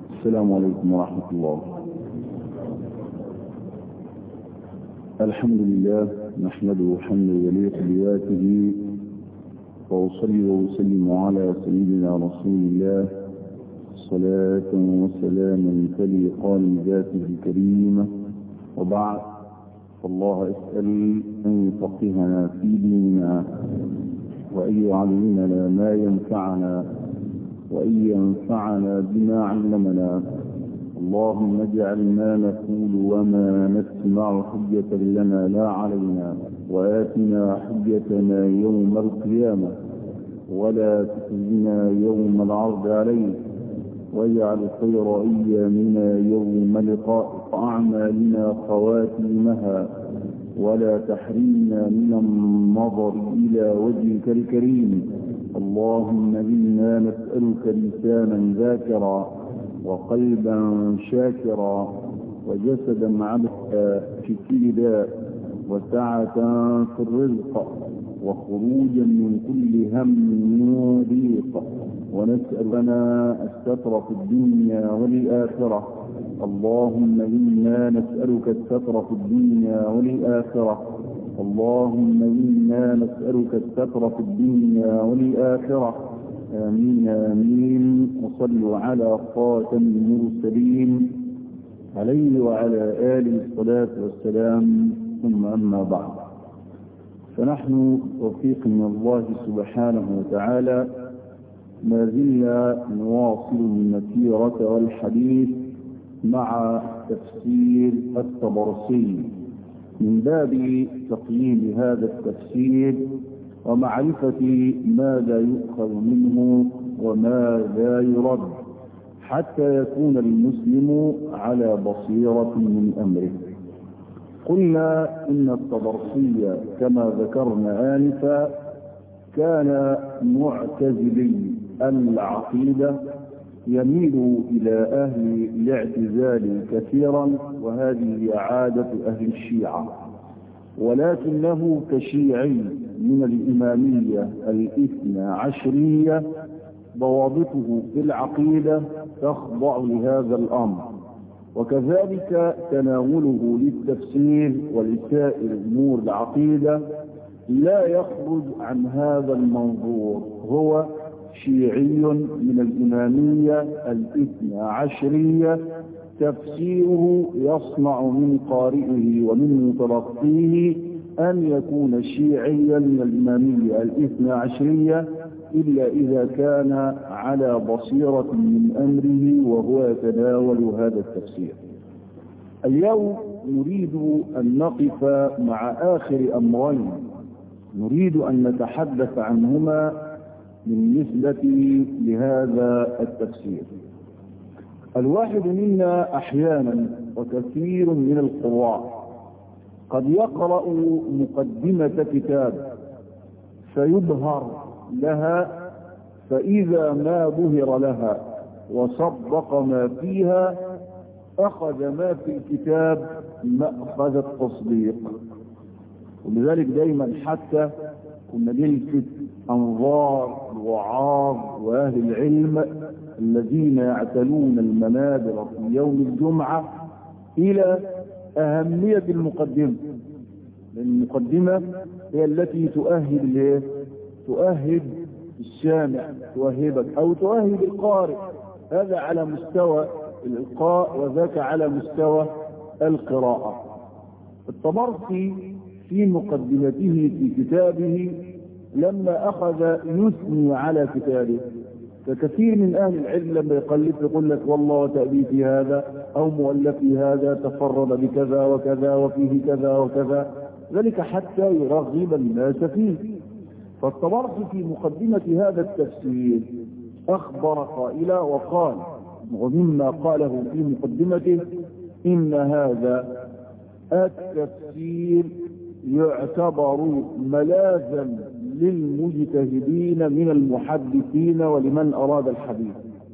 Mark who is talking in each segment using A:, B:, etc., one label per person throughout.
A: السلام عليكم ورحمة الله الحمد لله نحمده حمدا يليق بذاته وأصلي وأسلم على سيدنا رسول الله صلاة وسلاما تليقان بذاته الكريمة وبعد فالله اسأل أن يفقهنا في ديننا وأن يعلمنا ما ينفعنا وأن ينفعنا بما علمنا اللهم اجعل ما نقول وما نسمع حجة لنا لا علينا وآتنا حجتنا يوم القيامة ولا تخزنا يوم العرض عليك واجعل خير أيامنا يوم لقاء أعمالنا خواتيمها ولا تحرمنا من النظر إلى وجهك الكريم اللهم إنا نسألك لسانا ذاكرا وقلبا شاكرا وجسدا عبدا في كل داء وسعة في الرزق وخروجا من كل هم وضيق ونسأل لنا الستر في الدنيا والآخرة اللهم إنا نسألك الستر في الدنيا والآخرة اللهم إنا نسألك الستر في الدنيا والآخرة آمين آمين وصلوا على خاتم المرسلين عليه وعلى آله الصلاة والسلام ثم أما بعد فنحن توفيق من الله سبحانه وتعالى ما زلنا نواصل المسيرة والحديث مع تفسير الطبرسي من باب تقييم هذا التفسير ومعرفة ماذا يؤخذ منه وماذا يرد حتى يكون المسلم على بصيرة من أمره قلنا إن الطبرسي كما ذكرنا آنفا كان معتزلي العقيدة يميل إلى أهل الاعتزال كثيرا وهذه عادة أهل الشيعة ولكنه كشيعي من الإمامية الاثنى عشرية ضوابطه في العقيدة تخضع لهذا الأمر وكذلك تناوله للتفسير ولسائر أمور العقيدة لا يخرج عن هذا المنظور هو شيعي من الإمامية الاثنى عشرية تفسيره يصنع من قارئه ومن متلقيه أن يكون شيعيا من الإمامية الاثنى عشرية إلا إذا كان على بصيرة من أمره وهو يتناول هذا التفسير اليوم نريد أن نقف مع آخر أمرين نريد أن نتحدث عنهما بالنسبة لهذا التفسير الواحد منا أحيانا وكثير من القراء قد يقرأ مقدمة كتاب فيبهر لها فإذا ما بهر لها وصدق ما فيها أخذ ما في الكتاب مأخذ التصديق ولذلك دايما حتى كنا نلفت أنظار الوعاظ وأهل العلم الذين يعتلون المنابر في يوم الجمعة إلى أهمية المقدمة المقدمة هي التي تؤهل تؤهل السامع تؤهبك أو تؤهل القارئ هذا على مستوى الإلقاء وذاك على مستوى القراءة الطبرسي في مقدمته في كتابه لما أخذ يثني على كتابه فكثير من أهل العلم لما يقلب يقول لك والله تأليفي هذا أو مؤلفي هذا تفرد بكذا وكذا وفيه كذا وكذا ذلك حتى يرغب الناس فيه فالطبرسي في مقدمة هذا التفسير أخبر قائلا وقال ومما قاله في مقدمته إن هذا التفسير يعتبر ملاذا للمجتهدين من المحدثين ولمن أراد الحديث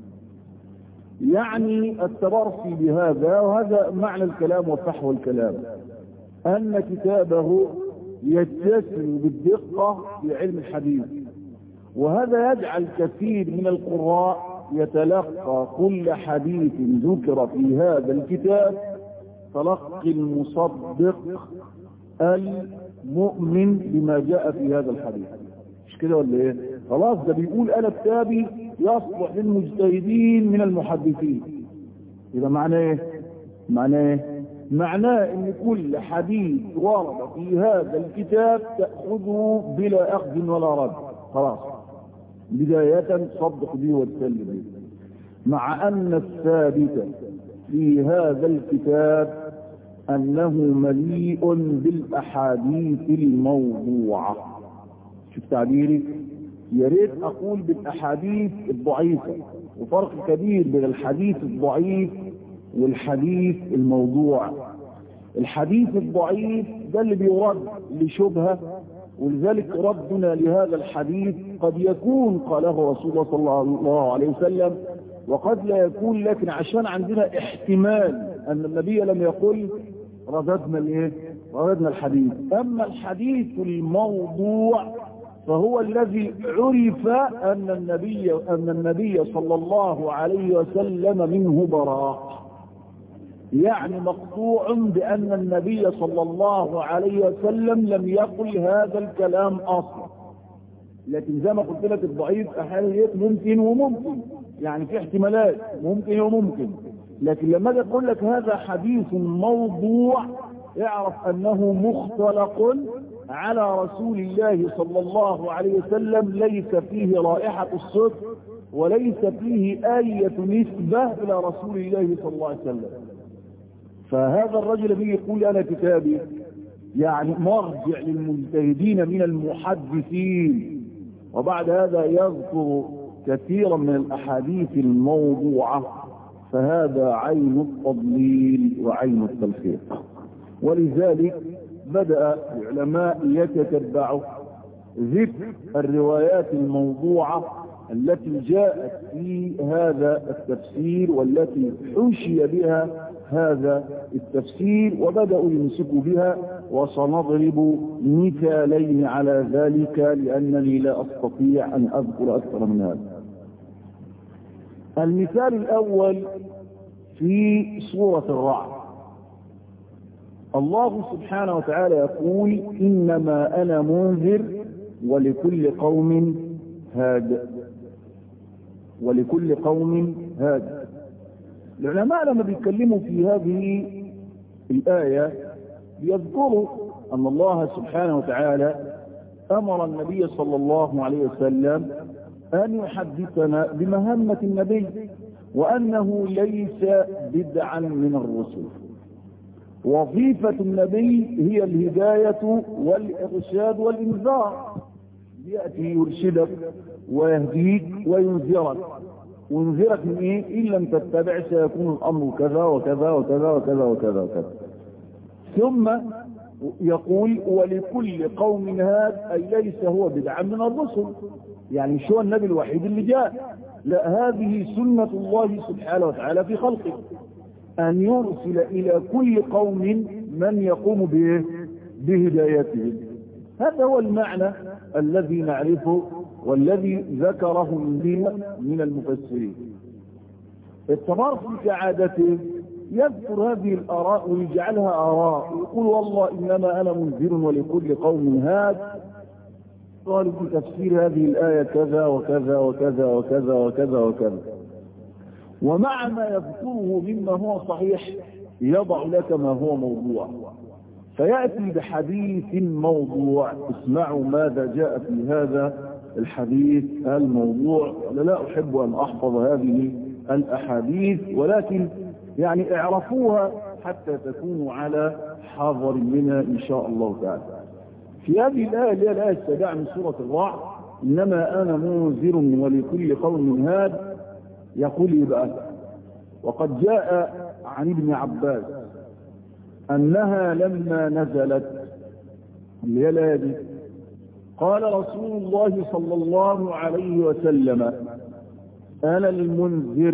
A: يعني التبرسي بهذا وهذا معنى الكلام وفحوى الكلام أن كتابه يتسم بالدقة في علم الحديث وهذا يجعل كثير من القراء يتلقى كل حديث ذكر في هذا الكتاب تلقي المصدق المؤمن بما جاء في هذا الحديث مش كده ولا ايه خلاص ده بيقول انا كتابي يصلح للمجتهدين من المحدثين يبقى معناه ايه معناه ايه معناه ان كل حديث ورد في هذا الكتاب تأخذه بلا اخذ ولا رد خلاص بداية صدق به وتسلم به مع ان الثابت في هذا الكتاب انه مليء بالاحاديث الموضوعة شوف تعبيري يا ريت اقول بالاحاديث الضعيفة وفرق كبير بين الحديث الضعيف والحديث الموضوع الحديث الضعيف ده اللي بيرد لشبهة ولذلك ردنا لهذا الحديث قد يكون قاله رسول الله صلى الله عليه وسلم وقد لا يكون لكن عشان عندنا احتمال ان النبي لم يقل رددنا الايه رددنا الحديث اما الحديث الموضوع فهو الذي عرف ان النبي ان النبي صلى الله عليه وسلم منه براء يعني مقطوع بأن النبي صلى الله عليه وسلم لم يقل هذا الكلام أصلا لكن زي ما قلت لك الضعيف أحيانا ممكن وممكن يعني في احتمالات ممكن وممكن لكن لما اجي اقول لك هذا حديث موضوع اعرف أنه مختلق على رسول الله صلى الله عليه وسلم ليس فيه رائحة الصدق وليس فيه آية نسبة إلى رسول الله صلى الله عليه وسلم فهذا الرجل الذي يقول أنا كتابي يعني مرجع للمجتهدين من المحدثين وبعد هذا يذكر كثيرا من الأحاديث الموضوعة فهذا عين التضليل وعين التلفيق ولذلك بدأ العلماء يتتبعوا ذكر الروايات الموضوعة التي جاءت في هذا التفسير والتي حشي بها هذا التفسير وبدأوا يمسكوا بها وسنضرب مثالين على ذلك لأنني لا أستطيع أن أذكر أكثر من هذا المثال الأول في سورة الرعد الله سبحانه وتعالى يقول إنما أنا منذر ولكل قوم هاد ولكل قوم هاد العلماء لما بيتكلموا في هذه الآية يذكروا أن الله سبحانه وتعالى أمر النبي صلى الله عليه وسلم أن يحدثنا بمهمة النبي وأنه ليس بدعا من الرسل وظيفة النبي هي الهداية والإرشاد والإنذار يأتي يرشدك ويهديك وينذرك وينذرك من ايه ان لم تتبع سيكون الامر كذا وكذا وكذا وكذا وكذا وكذا ثم يقول ولكل قوم هاد اي ليس هو بدعا من الرسل يعني مش هو النبي الوحيد اللي جاء لا هذه سنة الله سبحانه وتعالى في خلقه ان يرسل الى كل قوم من يقوم به بهدايتهم هذا هو المعنى الذي نعرفه والذي ذكره من المفسرين التبار في كعادته يذكر هذه الآراء ويجعلها آراء ويقول والله إنما أنا منذر ولكل قوم هاد قالوا في تفسير هذه الآية كذا وكذا وكذا وكذا وكذا وكذا ومع ما يذكره مما هو صحيح يضع لك ما هو موضوع فيأتي بحديث موضوع اسمعوا ماذا جاء في هذا الحديث الموضوع أنا لا أحب أن أحفظ هذه الأحاديث ولكن يعني اعرفوها حتى تكونوا على حاضر منها إن شاء الله تعالى في هذه الآية اللي هي الآية السابعة من سورة الرعد إنما أنا منذر ولكل قوم هاد يقول يبقى وقد جاء عن ابن عباس أنها لما نزلت اللي هي الآية دي قال رسول الله صلى الله عليه وسلم أنا المنذر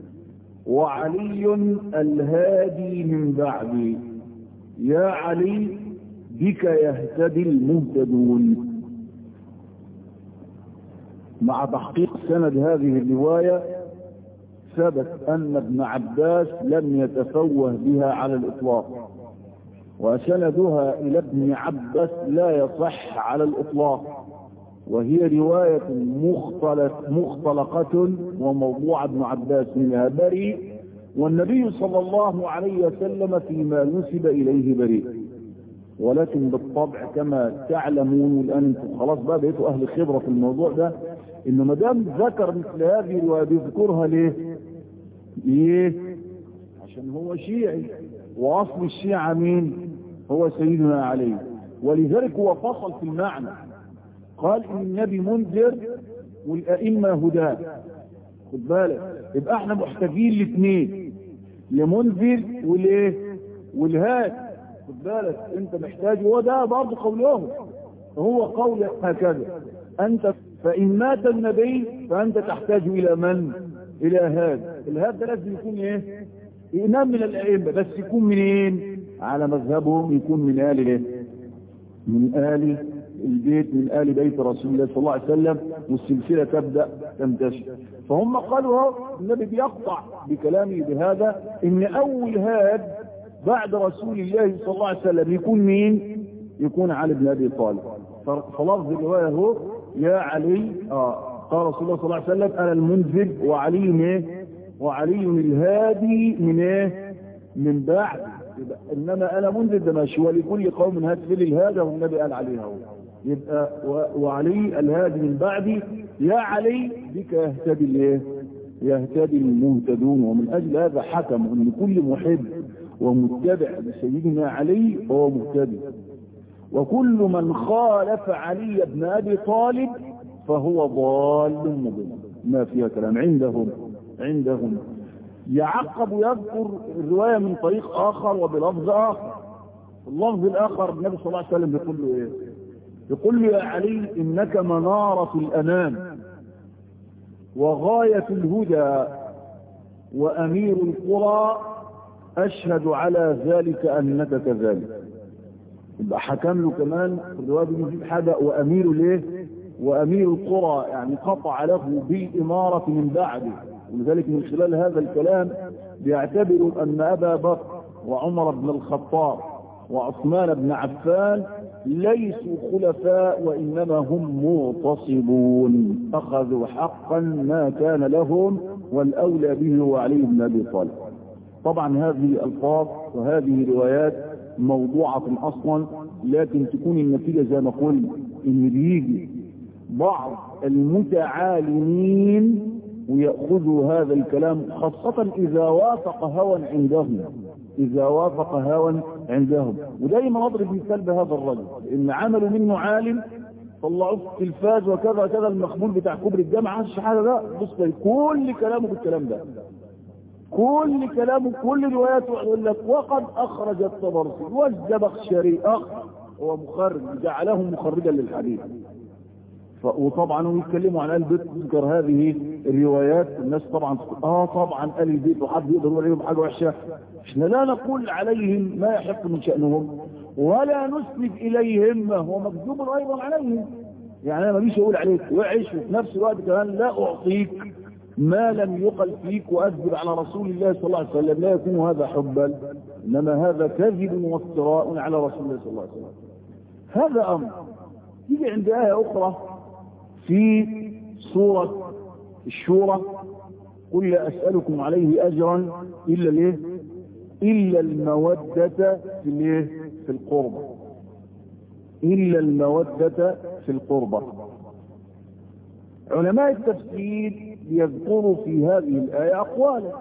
A: وعلي الهادي من بعدي يا علي بك يهتدي المهتدون مع تحقيق سند هذه الرواية ثبت أن ابن عباس لم يتفوه بها على الإطلاق وسندها إلى ابن عباس لا يصح على الإطلاق وهي رواية مختلق مختلقة وموضوع ابن عباس منها بريء والنبي صلى الله عليه وسلم فيما نسب إليه بريء ولكن بالطبع كما تعلمون الآن انتم خلاص بقى بقيتوا أهل خبرة في الموضوع ده إنه ما دام ذكر مثل هذه الرواية بيذكرها ليه؟ ليه؟ عشان هو شيعي وأصل الشيعة مين؟ هو سيدنا علي ولذلك هو فصل في المعنى قال ان النبي منذر والائمه هداه خد بالك يبقى احنا محتاجين الاثنين لمنذر والايه والهاد خد بالك انت محتاج هو ده برضه قولهم هو قول هكذا انت فان مات النبي فانت تحتاج الى من الى هاد الهاد ده لازم يكون ايه امام من الائمه بس يكون منين على مذهبهم يكون من ال ايه من ال البيت من آل بيت رسول الله صلى الله عليه وسلم والسلسلة تبدأ تنتشر فهم قالوا النبي بيقطع بكلامه بهذا ان اول هاد بعد رسول الله صلى الله عليه وسلم يكون مين يكون علي بن ابي طالب فلفظ الرواية هو يا علي آه قال رسول الله صلى الله عليه وسلم انا المنذر وعلي ايه وعلي الهادي من ايه من بعد انما انا منذر ده ماشي ولكل قوم هاد في الهادى والنبي قال عليها هو يبقى وعلي الهادي من بعدي يا علي بك يهتدي الايه يهتدي المهتدون ومن اجل هذا حكم ان كل محب ومتبع لسيدنا علي هو مهتدي وكل من خالف علي بن ابي طالب فهو ضال مضل ما فيها كلام عندهم عندهم يعقب يذكر الرواية من طريق آخر وبلفظ آخر اللفظ الآخر النبي صلى الله عليه وسلم يقول له إيه يقول له يا علي إنك منارة الأمان وغاية الهدى وأمير القرى أشهد على ذلك أنك كذلك يبقى حكم له كمان في الرواية بيجيب حاجة وأمير ليه وأمير القرى يعني قطع له بالإمارة من بعده ولذلك من خلال هذا الكلام بيعتبروا أن أبا بكر وعمر بن الخطاب وعثمان بن عفان ليسوا خلفاء وإنما هم مغتصبون أخذوا حقا ما كان لهم والأولى به هو علي بن أبي طالب طبعا هذه الألفاظ وهذه روايات موضوعة أصلا لكن تكون النتيجة زي ما قلنا إن بيجي بعض المتعالمين ويأخذوا هذا الكلام خاصة إذا وافق هوى عندهم إذا وافق هوى عندهم ودايما أضرب مثال بهذا الرجل إن عملوا منه عالم طلعوه في التلفاز وكذا كذا المخبول بتاع كبر الجامعة الشحادة ده بص كل كلامه بالكلام ده كل كلامه كل رواياته يقول لك وقد أخرج الطبرسي والزبخشري أخر هو مخرج جعله مخرجا للحديث وطبعا هم يتكلموا عن آل البيت تذكر هذه الروايات الناس طبعا اه طبعا آل البيت وحد يقدر يقول عليهم حاجة وحشة احنا لا نقول عليهم ما يحق من شأنهم ولا نسند إليهم ما هو مكذوب أيضا عليهم يعني أنا ماليش أقول عليك وعش وفي نفس الوقت كمان لا أعطيك ما لم يقل فيك وأكذب على رسول الله صلى الله عليه وسلم لا يكون هذا حبا إنما هذا كذب وافتراء على رسول الله صلى الله عليه وسلم هذا أمر يجي عند آية أخرى في سورة الشورى قل لا أسألكم عليه أجرا إلا ليه إلا المودة في ليه في القربة إلا المودة في القربة علماء التفسير يذكروا في هذه الآية أقوالا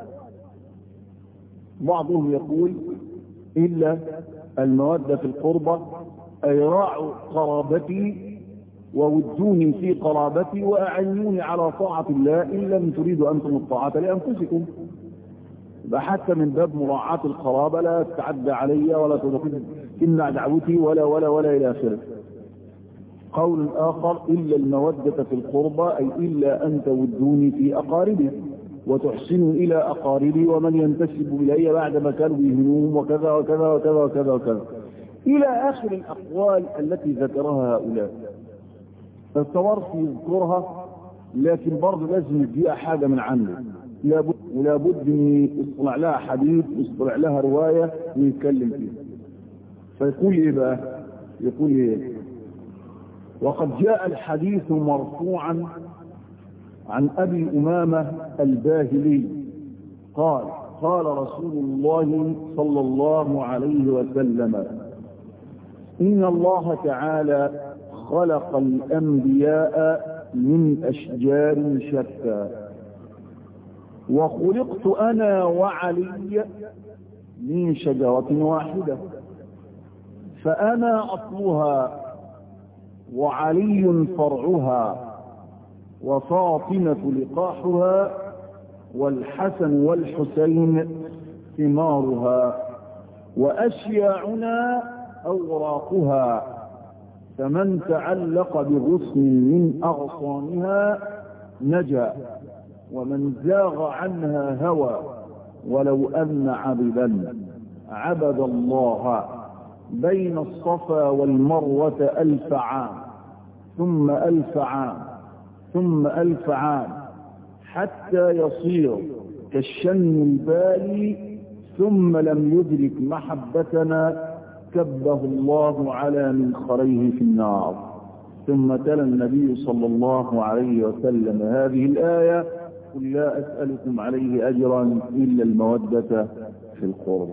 A: بعضهم يقول إلا المودة في القربة أي راعوا قرابتي وودوني في قرابتي وأعنوني على طاعة الله إن لم تريدوا أنتم الطاعة لأنفسكم حتى من باب مراعاة القرابة لا تتعدى علي ولا تدخل تمنع دعوتي ولا ولا ولا إلى آخره قول آخر إلا المودة في القربى أي إلا أن تودوني في أقاربي وتحسنوا إلى أقاربي ومن ينتسب إلي بعدما كانوا يهنوهم وكذا وكذا وكذا وكذا وكذا إلى آخر الأقوال التي ذكرها هؤلاء الطوارث يذكرها لكن برضه لازم يديها حاجة من عنه لابد ولا بد يصطلع لها حديث يصطلع لها رواية ويتكلم فيها فيقول ايه بقى يقول ايه وقد جاء الحديث مرفوعا عن ابي امامة الباهلي قال قال رسول الله صلى الله عليه وسلم إن الله تعالى خلق الأنبياء من أشجار شتى وخلقت أنا وعلي من شجرة واحدة فأنا أصلها وعلي فرعها وفاطمة لقاحها والحسن والحسين ثمارها وأشياعنا أوراقها فمن تعلق بغصن من أغصانها نجا ومن زاغ عنها هوى ولو أن عبدا عبد الله بين الصفا والمروة ألف عام ثم ألف عام ثم ألف عام حتى يصير كالشن البالي ثم لم يدرك محبتنا كبه الله على منخريه في النار ثم تلا النبي صلى الله عليه وسلم هذه الآية قل لا أسألكم عليه أجرا إلا المودة في القرب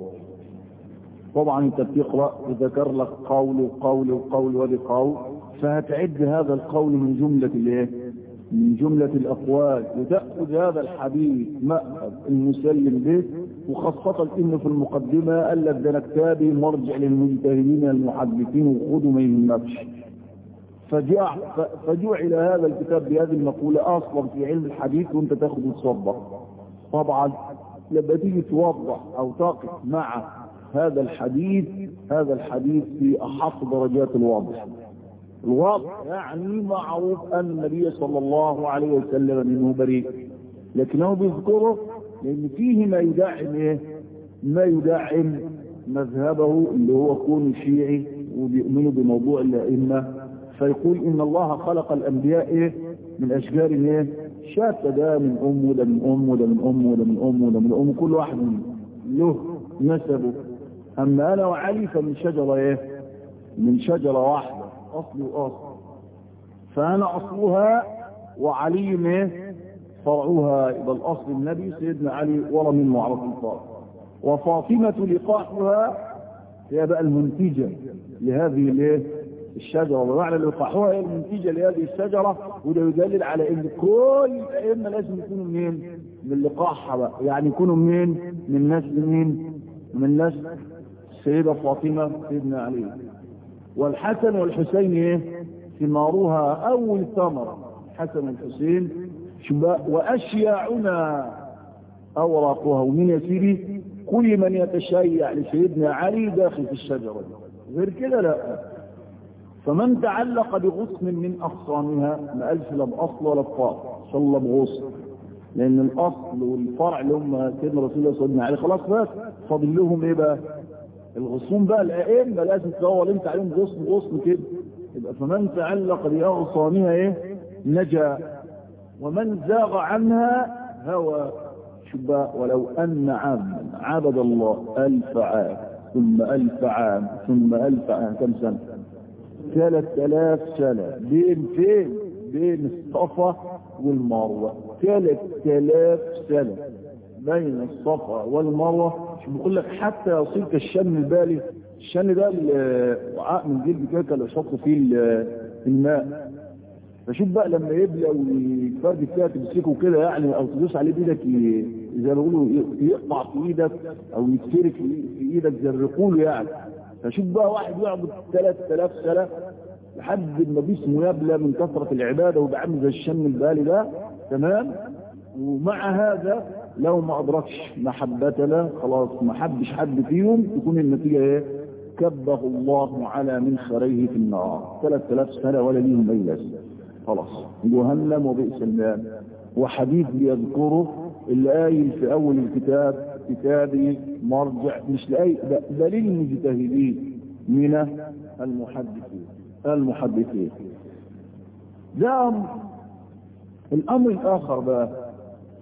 A: طبعا انت بتقرأ وذكر لك قول وقول وقول وبقول فهتعد هذا القول من جملة الايه من جملة الأقوال وتأخذ هذا الحديث مأخذ المسلم به وخاصة إنه في المقدمة قال لك ده أنا كتابي مرجع للمجتهدين المحدثين وخذوا ما يهمكش فجاء فجعل هذا الكتاب بهذه المقولة أصلا في علم الحديث وأنت تاخذ وتصبح طبعا لما تيجي توضح أو تقف مع هذا الحديث هذا الحديث في أحط درجات الواضح الواضح يعني معروف أن النبي صلى الله عليه وسلم منه بريء لكنه بيذكره لأن فيه ما يدعم إيه؟ ما يدعم مذهبه اللي هو كون شيعي وبيؤمنوا بموضوع الأئمة فيقول إن الله خلق الأنبياء إيه؟ من أشجار إيه؟ شتى ده من أم وده من أم وده من أم وده من أم وده من أم كل واحد له نسبه أما أنا وعلي فمن شجرة إيه؟ من شجرة واحدة أصل وأصل فأنا أصلها وعلي إيه؟ فرعها يبقى الأصل النبي سيدنا علي ورا من معرض الفار وفاطمة لقاحها هي بقى المنتجة لهذه الايه الشجرة بمعنى لقاحها هي المنتجة لهذه الشجرة وده يدلل على ان كل الأئمة لازم يكونوا منين من لقاحها بقى يعني يكونوا منين من نسل مين من نسل السيدة فاطمة سيدنا علي والحسن والحسين ايه ثمارها اول ثمرة الحسن والحسين وأشياعنا أوراقها ومن يسيري كل من يتشيع لسيدنا علي داخل في الشجرة غير كده لا فمن تعلق بغصن من أغصانها ما قالش لا بأصل ولا بفرع صلى الله بغصن لأن الأصل والفرع اللي هم سيدنا رسول الله صلى الله عليه خلاص بس فاضل لهم إيه بقى الغصون بقى الأئمة لازم تدور أنت عليهم غصن غصن كده يبقى فمن تعلق بأغصانها إيه نجا ومن زاغ عنها هوى شبا ولو أن عاما عبد الله ألف عام ثم ألف عام ثم ألف عام كم سنة ثلاث آلاف سنة بين فين بين الصفا والمروة ثلاث آلاف سنة بين الصفا والمروة شو بقول لك حتى يصير كالشن البالي الشن ده وعاء من جلد كده اللي يحطوا فيه الماء فشوف بقى لما يبلى ويفرد فيها تمسكه كده يعني او تدوس عليه بايدك زي ما بيقولوا يقطع في ايدك او يتفرك في ايدك زرقوا له يعني فشوف بقى واحد يعبد 3000 سنه لحد ما جسمه يبلى من كثره العباده ويبقى عامل زي الشم البالي ده تمام ومع هذا لو ما ادركش محبتنا خلاص ما حبش حد فيهم تكون النتيجه ايه؟ كبه الله على منخريه في النار 3000 سنه ولا ليهم اي لازمه خلاص جهنم وبئس المال وحديث بيذكره اللي قايل في اول الكتاب كتابي مرجع مش لاي ده للمجتهدين من المحدثين المحدثين ده الامر الاخر بقى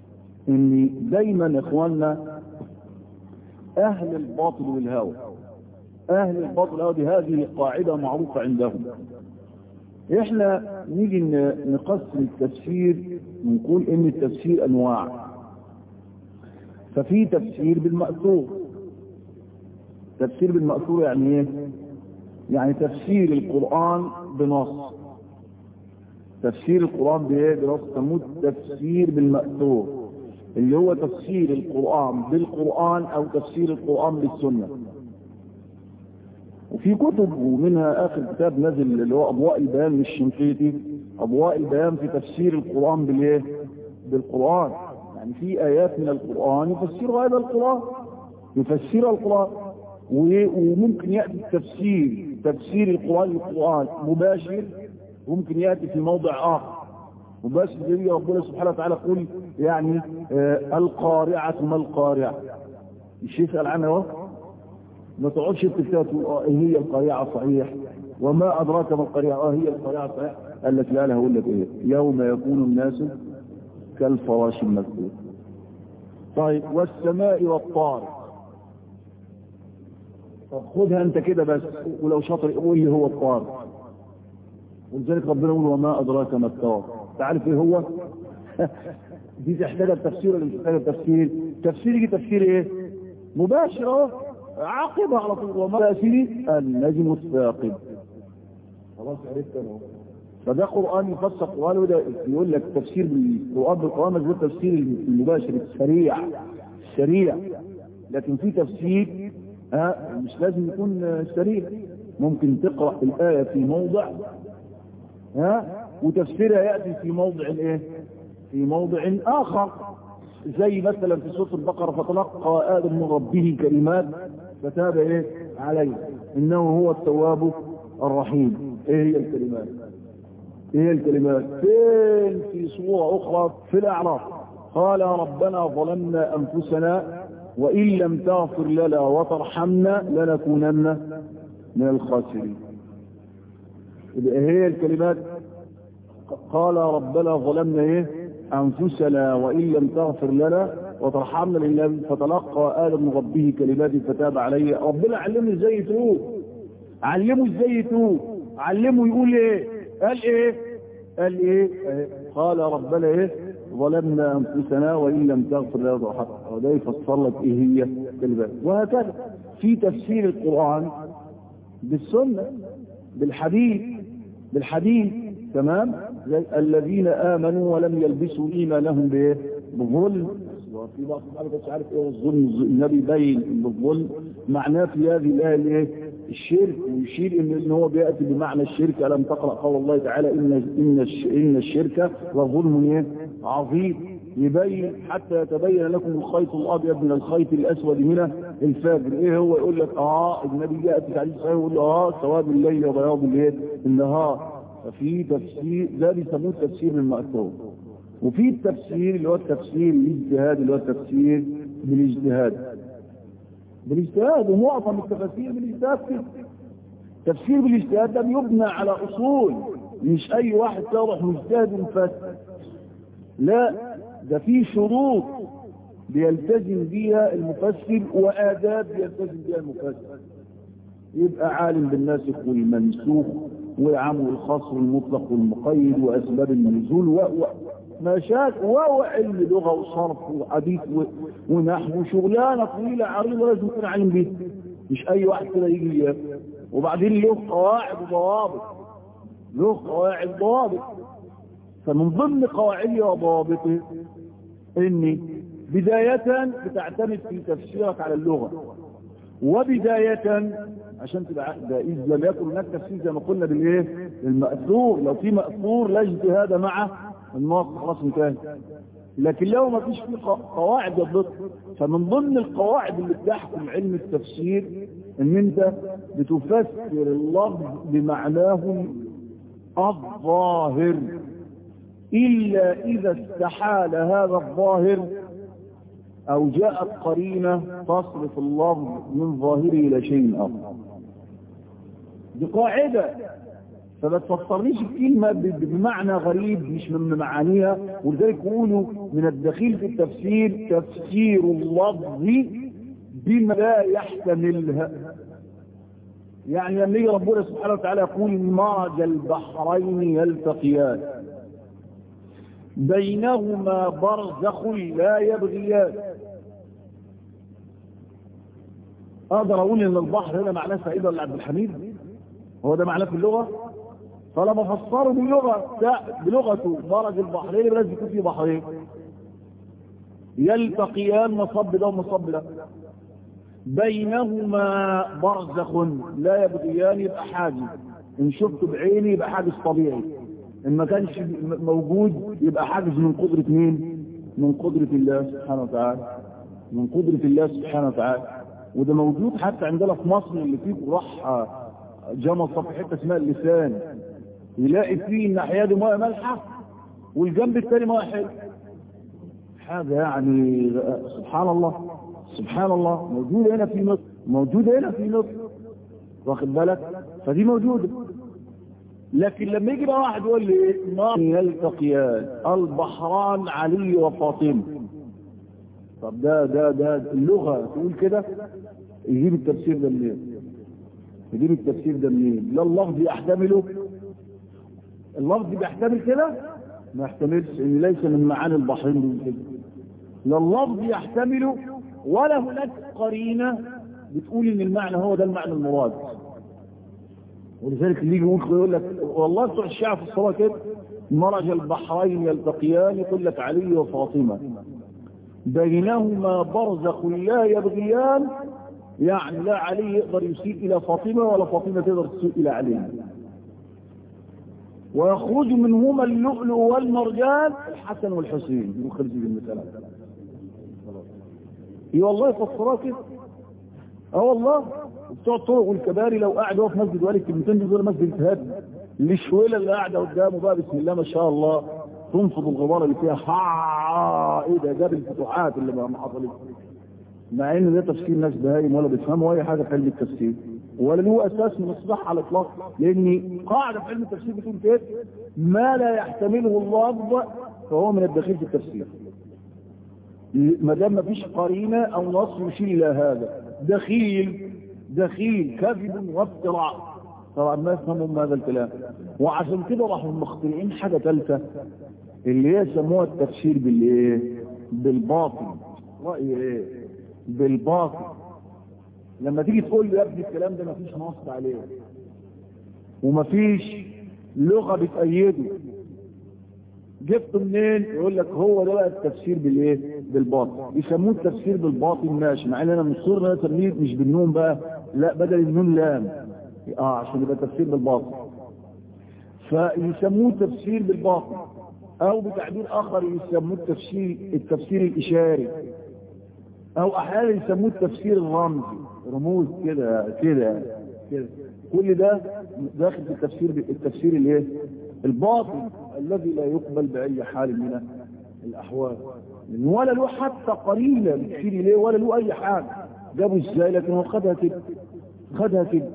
A: ان دايما اخواننا اهل الباطل والهوى اهل الباطل والهوى دي هذه قاعدة معروفة عندهم احنا نيجي نقسم التفسير ونقول ان التفسير انواع ففي تفسير بالمأثور تفسير بالمأثور يعني ايه يعني تفسير القرآن بنص تفسير القرآن بايه بنص تموت تفسير بالمأثور اللي هو تفسير القرآن بالقرآن او تفسير القرآن بالسنة وفي كتب ومنها اخر كتاب نزل اللي هو اضواء البيان للشنقيطي اضواء البيان في تفسير القرآن بالايه بالقرآن يعني في ايات من القرآن يفسرها هذا القرآن يفسرها القرآن وممكن يأتي التفسير تفسير القرآن للقرآن مباشر ممكن يأتي في موضع آخر مباشر زي ربنا سبحانه وتعالى يقول يعني آه القارعة ما القارعة الشيء يسأل عنها وقت ما تقعدش تكتب تقول اه هي القارعة صحيح وما أدراك ما القارعة اه هي القارعة صحيح قال لك لا لا هقول لك ايه يوم يكون الناس كالفراش المكتوب طيب والسماء والطارق طب خدها انت كده بس ولو شاطر قول لي هو الطارق ولذلك ربنا يقول وما ادراك ما الطارق تعرف ايه هو دي تحتاج التفسير ولا مش محتاجه التفسير تفسير يجي تفسير ايه مباشر اهو عاقبه على طول وما تفسير النجم الثاقب خلاص عرفت انا فده قرآن يفسر قرآن وده يقول لك تفسير بالقرآن بالقرآن مجبور تفسير المباشر السريع السريع لكن في تفسير ها مش لازم يكون سريع ممكن تقرأ الآية في موضع ها وتفسيرها يأتي في موضع ايه في موضع آخر زي مثلا في سورة البقرة فتلقى آدم من ربه كلمات فتاب ايه عليه إنه هو التواب الرحيم ايه هي الكلمات ايه الكلمات فين في صورة أخرى في الأعراف قال ربنا ظلمنا أنفسنا وإن لم تغفر لنا وترحمنا لنكونن من الخاسرين هي الكلمات قال ربنا ظلمنا ايه انفسنا وان لم تغفر لنا وترحمنا لله فتلقى ادم من ربه كلمات فتاب عليه ربنا علمه ازاي يتوب علمه ازاي يتوب علمه يقول ايه قال ايه قال ايه قال ربنا ايه ظلمنا انفسنا وان لم تغفر لنا وترحمنا وده يفسر لك ايه هي كلمات وهكذا في تفسير القران بالسنه بالحديث بالحديث تمام زي الذين امنوا ولم يلبسوا ايمانهم بايه بالظلم وفي بعض الصحابه مش عارف ايه الظلم النبي بين ان الظلم معناه في هذه الايه الايه الشرك ويشير ان ان هو بياتي بمعنى الشرك الم تقرا قول الله تعالى ان ان ان الشرك لظلم ايه عظيم يبين حتى يتبين لكم الخيط الابيض من الخيط الاسود من الفجر ايه هو يقول لك اه النبي جاء في حديث صحيح يقول اه سواد الليل وبياض الايه النهار ففي تفسير ده بيسموه التفسير المأثور وفي التفسير اللي هو التفسير الاجتهاد اللي هو التفسير بالاجتهاد بالاجتهاد ومعظم التفاسير بالاجتهاد كده تفسير بالاجتهاد ده بيبنى على اصول مش اي واحد يروح مجتهد ومفسر لا ده في شروط بيلتزم بيها المفسر وآداب بيلتزم بيها المفسر يبقى عالم بالناسخ والمنسوخ والعام والخاص والمطلق والمقيد وأسباب النزول و... و... مشاكل وعلم لغة وصرف وحديث و... ونحو وشغلانة طويلة عريضة لازم يكون عالم بيها مش أي واحد كده يجي وبعدين له قواعد وضوابط له قواعد وضوابط فمن ضمن قواعده وضوابطه اني بداية بتعتمد في تفسيرك على اللغة وبداية عشان تبقى ده إذ لم يكن هناك تفسير زي ما قلنا بالايه المأثور لو في مأثور لا اجتهاد مع النص خلاص انتهى لكن لو ما فيش فيه قواعد يضبط فمن ضمن القواعد اللي بتحكم علم التفسير ان انت بتفسر اللفظ بمعناه الظاهر إلا إذا استحال هذا الظاهر أو جاءت قرينة تصرف اللفظ من ظاهره إلى شيء آخر دي قاعدة فما تفسرنيش الكلمة بمعنى غريب مش من معانيها ولذلك يقولوا من الدخيل في التفسير تفسير اللفظ بما لا يحتملها يعني لما يجي ربنا سبحانه وتعالى يقول مرج البحرين يلتقيان بينهما برزخ لا يبغيان اقدر اقول ان البحر هنا معناه سعيد ولا عبد الحميد هو ده معناه في اللغه فلما فسره باللغه بلغته مرج البحرين لازم يكون في بحرين يلتقيان مصب ده ومصب ده بينهما برزخ لا يبغيان يبقى حاجز ان شفته بعيني يبقى حاجز طبيعي ان ما كانش موجود يبقى حاجز من قدرة مين من قدرة الله سبحانه وتعالى من قدرة الله سبحانه وتعالى وده موجود حتى عندنا في مصر اللي فيه راح جمل في حته اسمها اللسان يلاقي فيه الناحيه دي ميه مالحه والجنب الثاني ميه حلوه حاجه يعني سبحان الله سبحان الله موجودة هنا في مصر موجودة هنا في مصر واخد بالك فدي موجودة لكن لما يجي بقى واحد يقول لي نار يلتقيان البحران علي وفاطمة طب ده ده ده اللغة تقول كده يجيب التفسير ده منين يجيب التفسير ده منين لا اللفظ يحتمله اللفظ بيحتمل كده ما يحتملش ان ليس من معاني البحرين دول كده لا اللفظ يحتمله ولا هناك قرينة بتقول ان المعنى هو ده المعنى المراد ولذلك اللي يجي يقول لك والله بتوع الشعب في الصلاة كده مرج البحرين يلتقيان يقول لك علي وفاطمة بينهما برزخ لا يبغيان يعني لا علي يقدر يسيء الى فاطمة ولا فاطمة تقدر تسيء الى علي ويخرج منهما اللؤلؤ والمرجان الحسن والحسين يخرج بالمثال اي والله فسرها كده اه والله بتوع الطرق والكباري لو قاعد هو في مسجد وقال الكلمتين دول مسجد اتهاب الشويله اللي قاعده قدامه بقى بسم الله ما شاء الله تنفض الغبار اللي فيها ها ايه ده جاب الفتوحات اللي ما حصلت مع ان ده تفسير ناس بهايم ولا بيفهموا اي حاجه في علم التفسير ولا له اساس من الصح على الاطلاق لان قاعده في علم التفسير بتقول كده ما لا يحتمله اللفظ فهو من الدخيل في التفسير ما دام مفيش قرينه او نص يشير الى هذا دخيل دخيل كذب وافتراء طبعا ما يفهمون هذا الكلام وعشان كده راحوا مخترعين حاجه ثالثه اللي هي سموها التفسير بالايه بالباطل رايي ايه بالباطل لما تيجي تقول له يا ابني الكلام ده مفيش نص عليه ومفيش لغه بتأيده جبته منين يقول لك هو ده بقى التفسير بالايه بالباطل يسموه التفسير بالباطل ماشي مع ان انا مصر ان انا اسميه مش بالنون بقى لا بدل النون لام اه عشان يبقى تفسير بالباطل فيسموه تفسير بالباطل او بتعبير اخر يسموه التفسير التفسير الاشاري او احيانا يسموه التفسير الرمزي رموز كده كده كده كل ده داخل في التفسير التفسير الايه الباطل الذي لا يقبل باي حال من الاحوال ولا له حتى قليلا بتشير اليه ولا له اي حاجه جابه ازاي لكن هو خدها كده خدها كده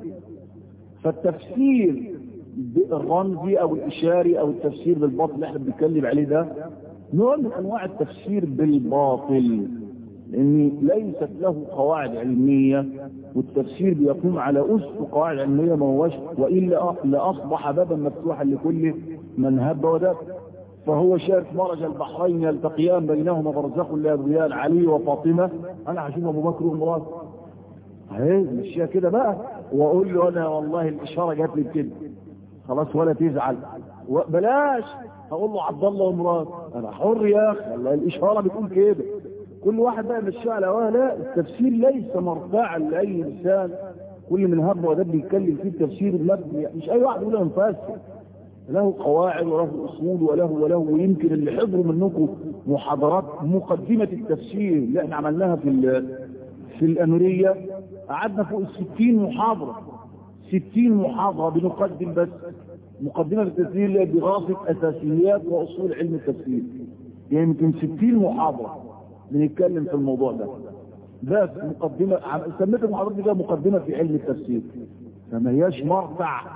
A: فالتفسير الرمزي او الاشاري او التفسير بالباطل اللي احنا بنتكلم عليه ده نوع من انواع التفسير بالباطل لان ليست له قواعد علمية والتفسير بيقوم على اسس قواعد علمية ما هوش والا لاصبح بابا مفتوحا لكل من هب ودب فهو شايف مرج البحرين يلتقيان بينهما برزخ لا يبغيان علي وفاطمة انا هشوف ابو بكر ومراد اهي مشيها كده بقى واقول له انا والله الاشاره جات لي كده خلاص ولا تزعل بلاش هقول له عبد الله ومراد انا حر يا اخي الاشاره بتقول كده كل واحد بقى مشي على هواه لا التفسير ليس مرفعا لاي انسان كل من هب وده بيتكلم فيه التفسير المبني مش اي واحد يقول انا مفسر له قواعد وله اصول وله وله ويمكن اللي حضروا منكم محاضرات مقدمه التفسير اللي احنا عملناها في في الاميريه قعدنا فوق الستين محاضره ستين محاضره بنقدم بس مقدمه التفسير اللي دراسه اساسيات واصول علم التفسير يعني يمكن ستين محاضره بنتكلم في الموضوع ده بس مقدمة سميت المحاضرات دي مقدمة في علم التفسير فما هياش مرفع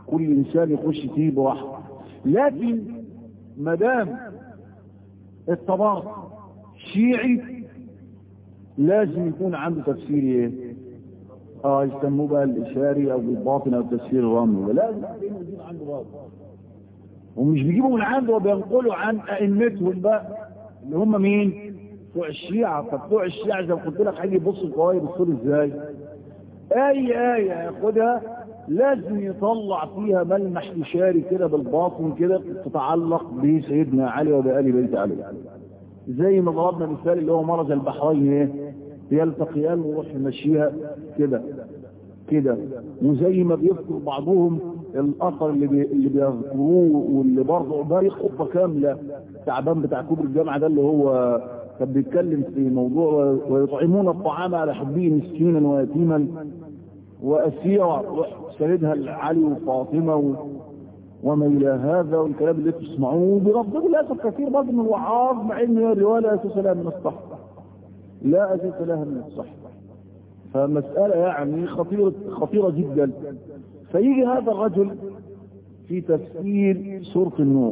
A: كل انسان يخش فيه براحته لكن ما دام الطباط شيعي لازم يكون عنده تفسير ايه اه يسموه بقى الاشاري او بالباطن او تفسير الرمل لازم يجيب عنده باطن ومش بيجيبوا من عنده وبينقلوا عن ائمتهم بقى اللي هم مين بتوع الشيعة فبتوع الشيعة زي ما قلت لك هيجي يبص القوايا يبصوا ازاي اي آية ياخدها لازم يطلع فيها ملمح إشاري كده بالباطن كده تتعلق بسيدنا علي وبآل بيت علي زي ما ضربنا مثال اللي هو مرج البحرين ايه يلتقيان ويروح يمشيها كده كده وزي ما بيذكر بعضهم الاثر اللي بي اللي بيذكروه واللي برضه باري خطبه كامله تعبان بتاع كبر الجامعه ده اللي هو كان بيتكلم في موضوع ويطعمون الطعام على حبه مسكينا ويتيما واسيرا سيدها علي وفاطمه و... وما الى هذا والكلام اللي تسمعوه بيرددوا للاسف كثير برضه من الوعاظ مع ان الروايه لا اساس لها من الصح لا اساس لها من الصح فمساله يعني خطيره خطيره جدا فيجي هذا الرجل في تفسير سوره النور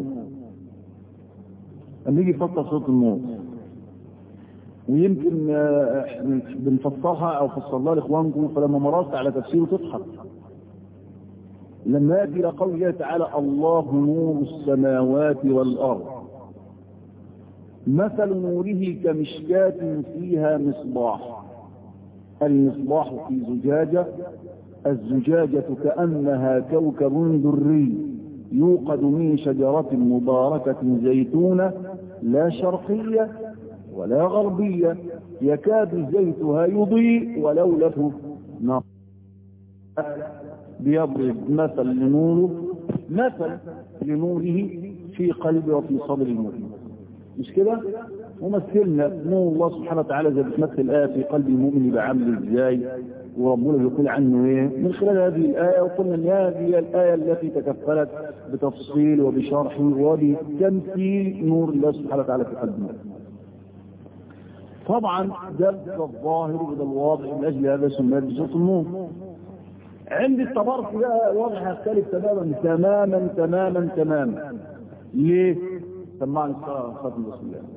A: لما يجي يفسر سوره النور ويمكن بنفسرها او فسرناها لاخوانكم فلما مررت على تفسيره تضحك لما يأتي إلى قول الله تعالى الله نور السماوات والأرض مثل نوره كمشكاة فيها مصباح المصباح في زجاجة الزجاجة كأنها كوكب دري يوقد من شجرة مباركة زيتونة لا شرقية ولا غربية يكاد زيتها يضيء ولو له نار بيضرب مثل لنوره مثل لنوره في قلب وفي صدر المؤمن مش كده ومثلنا نور الله سبحانه وتعالى زي بتمثل الآية في قلب المؤمن يبقى عامل ازاي وربنا بيقول عنه ايه من خلال هذه الآية وقلنا ان هذه الآية التي تكفلت بتفصيل وبشرح وبتمثيل نور الله سبحانه وتعالى في قلب المؤمن طبعا ده الظاهر وده الواضح من اجل هذا سميت بصوت النور عند التبارك بقى الوضع هيختلف تماما تماما تماما تماما ليه؟ سمعني خاتم رسول الله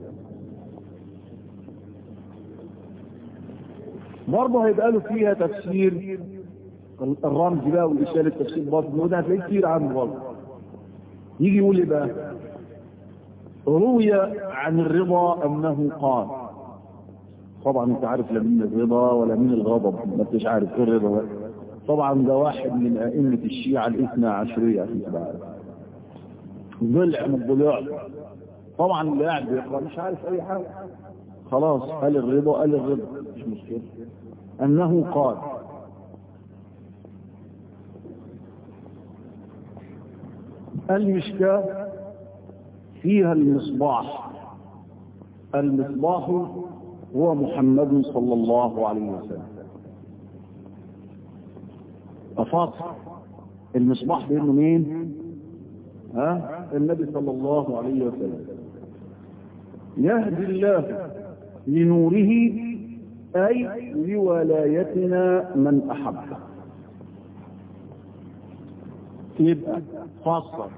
A: برضه هيبقى له فيها تفسير الرمز بقى والاشاره التفسير برضه وده هتلاقيه كتير عنه برضه يجي يقول ايه بقى؟ روي عن الرضا انه قال طبعا انت عارف لا مين الرضا ولا مين الغضب ما انتش عارف ايه الرضا طبعا ده واحد من ائمه الشيعه الاثنى عشريه في ضلع من الضلوع طبعا اللي قاعد بيقرا مش عارف اي حاجه خلاص قال الرضا قال الرضا مش مشكله انه قال المشكاه فيها المصباح المصباح هو محمد صلى الله عليه وسلم أفاض المصباح بأنه مين ها النبي صلى الله عليه وسلم يهدي الله لنوره أي لولايتنا من أحبه يبقى فصل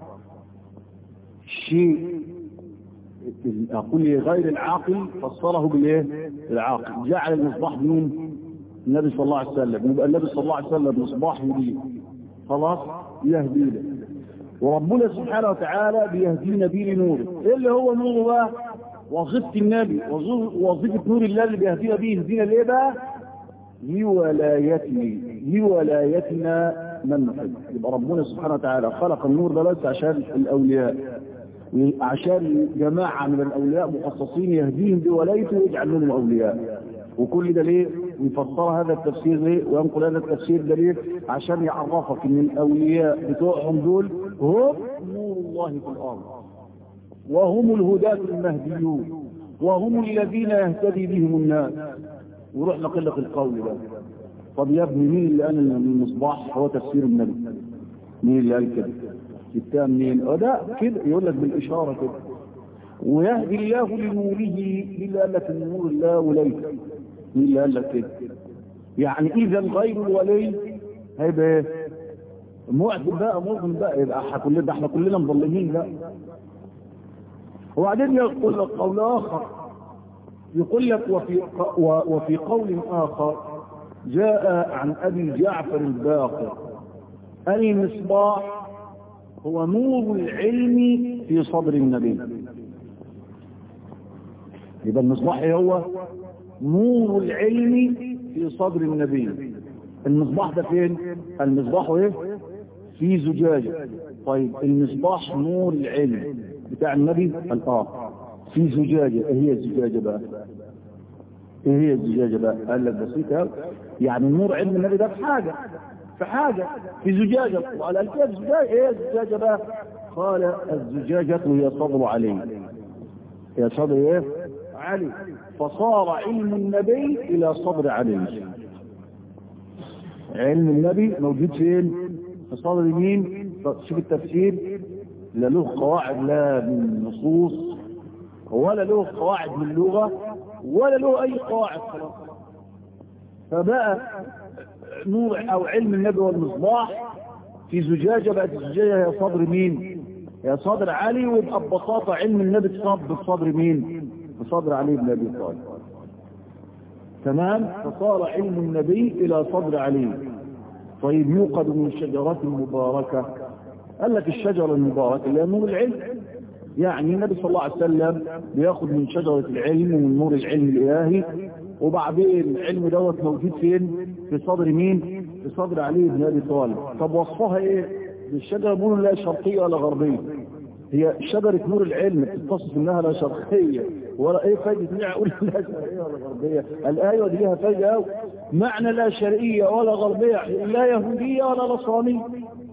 A: شيء أقول غير العاقل فسره بالايه العاقل جعل المصباح مين النبي صلى الله عليه وسلم يبقى النبي صلى الله عليه وسلم مصباح يهديه خلاص يهدي له وربنا سبحانه وتعالى بيهدينا بيه لنوره ايه اللي هو نوره بقى وظيفه النبي وظيفه نور الله اللي بيهدينا بيه يهدينا ليه بقى لولايته لولايتنا من نحب يبقى ربنا سبحانه وتعالى خلق النور ده بس عشان الاولياء عشان جماعة من الأولياء مخصصين يهديهم بولايته ويجعل منهم أولياء وكل ده ليه ويفسر هذا التفسير ليه وينقل هذا التفسير ده ليه عشان يعرفك ان الأولياء بتوعهم دول هم نور الله في الأرض وهم الهداة المهديون وهم الذين يهتدي بهم الناس وروح نقل لك القول ده طب يا ابني مين اللي قال المصباح هو تفسير النبي مين اللي قال كده جبتها منين وده كده يقول لك بالإشارة كده ويهدي الله لنوره إلا قال لك النور الله وليه إلا قال لك كده يعني إذا غير الولي هيبقى ايه معدل بقى مؤمن بقى يبقى احنا كلنا ده احنا كلنا مظلمين لا وبعدين يقول لك قول اخر يقول لك وفي وفي قول اخر جاء عن ابي جعفر الباقر المصباح هو نور العلم في صدر النبي يبقى المصباح هو نور العلم في صدر النبي المصباح ده فين المصباح ايه في زجاجة طيب المصباح نور العلم بتاع النبي الآه في زجاجة ايه هي الزجاجة بقى ايه هي الزجاجة بقى قال لك بسيطة يعني نور علم النبي ده في حاجة في حاجة في زجاجة وقال الكيف زجاجة ايه الزجاجة بقى قال الزجاجة هي صدر علي هي صدر ايه علي فصار علم النبي الى صدر علي علم النبي موجود فين في صدر مين شوف التفسير لا له قواعد لا من نصوص ولا له قواعد من اللغة ولا له اي قواعد خلاص فبقى نور او علم النبي والمصباح في زجاجة بقت الزجاجة هي صدر مين هي صدر علي ويبقى ببساطة علم النبي تصب بصدر مين بصدر علي بن ابي طالب تمام فصار علم النبي الى صدر علي طيب يوقد من شجرة مباركة قال لك الشجرة المباركة اللي هي نور العلم يعني النبي صلى الله عليه وسلم بياخد من شجرة العلم ومن نور العلم الإلهي وبعدين العلم دوت موجود فين في صدر مين في صدر علي بن ابي طالب طب وصفها ايه الشجرة بيقولوا لا شرقية ولا غربية هي شجرة نور العلم بتتصف انها لا شرقية ولا ايه فايدة نيع اقول لا شرقية ولا غربية الايوه دي لها فايدة قوي معنى لا شرقية ولا غربية لا يهودية ولا نصرانية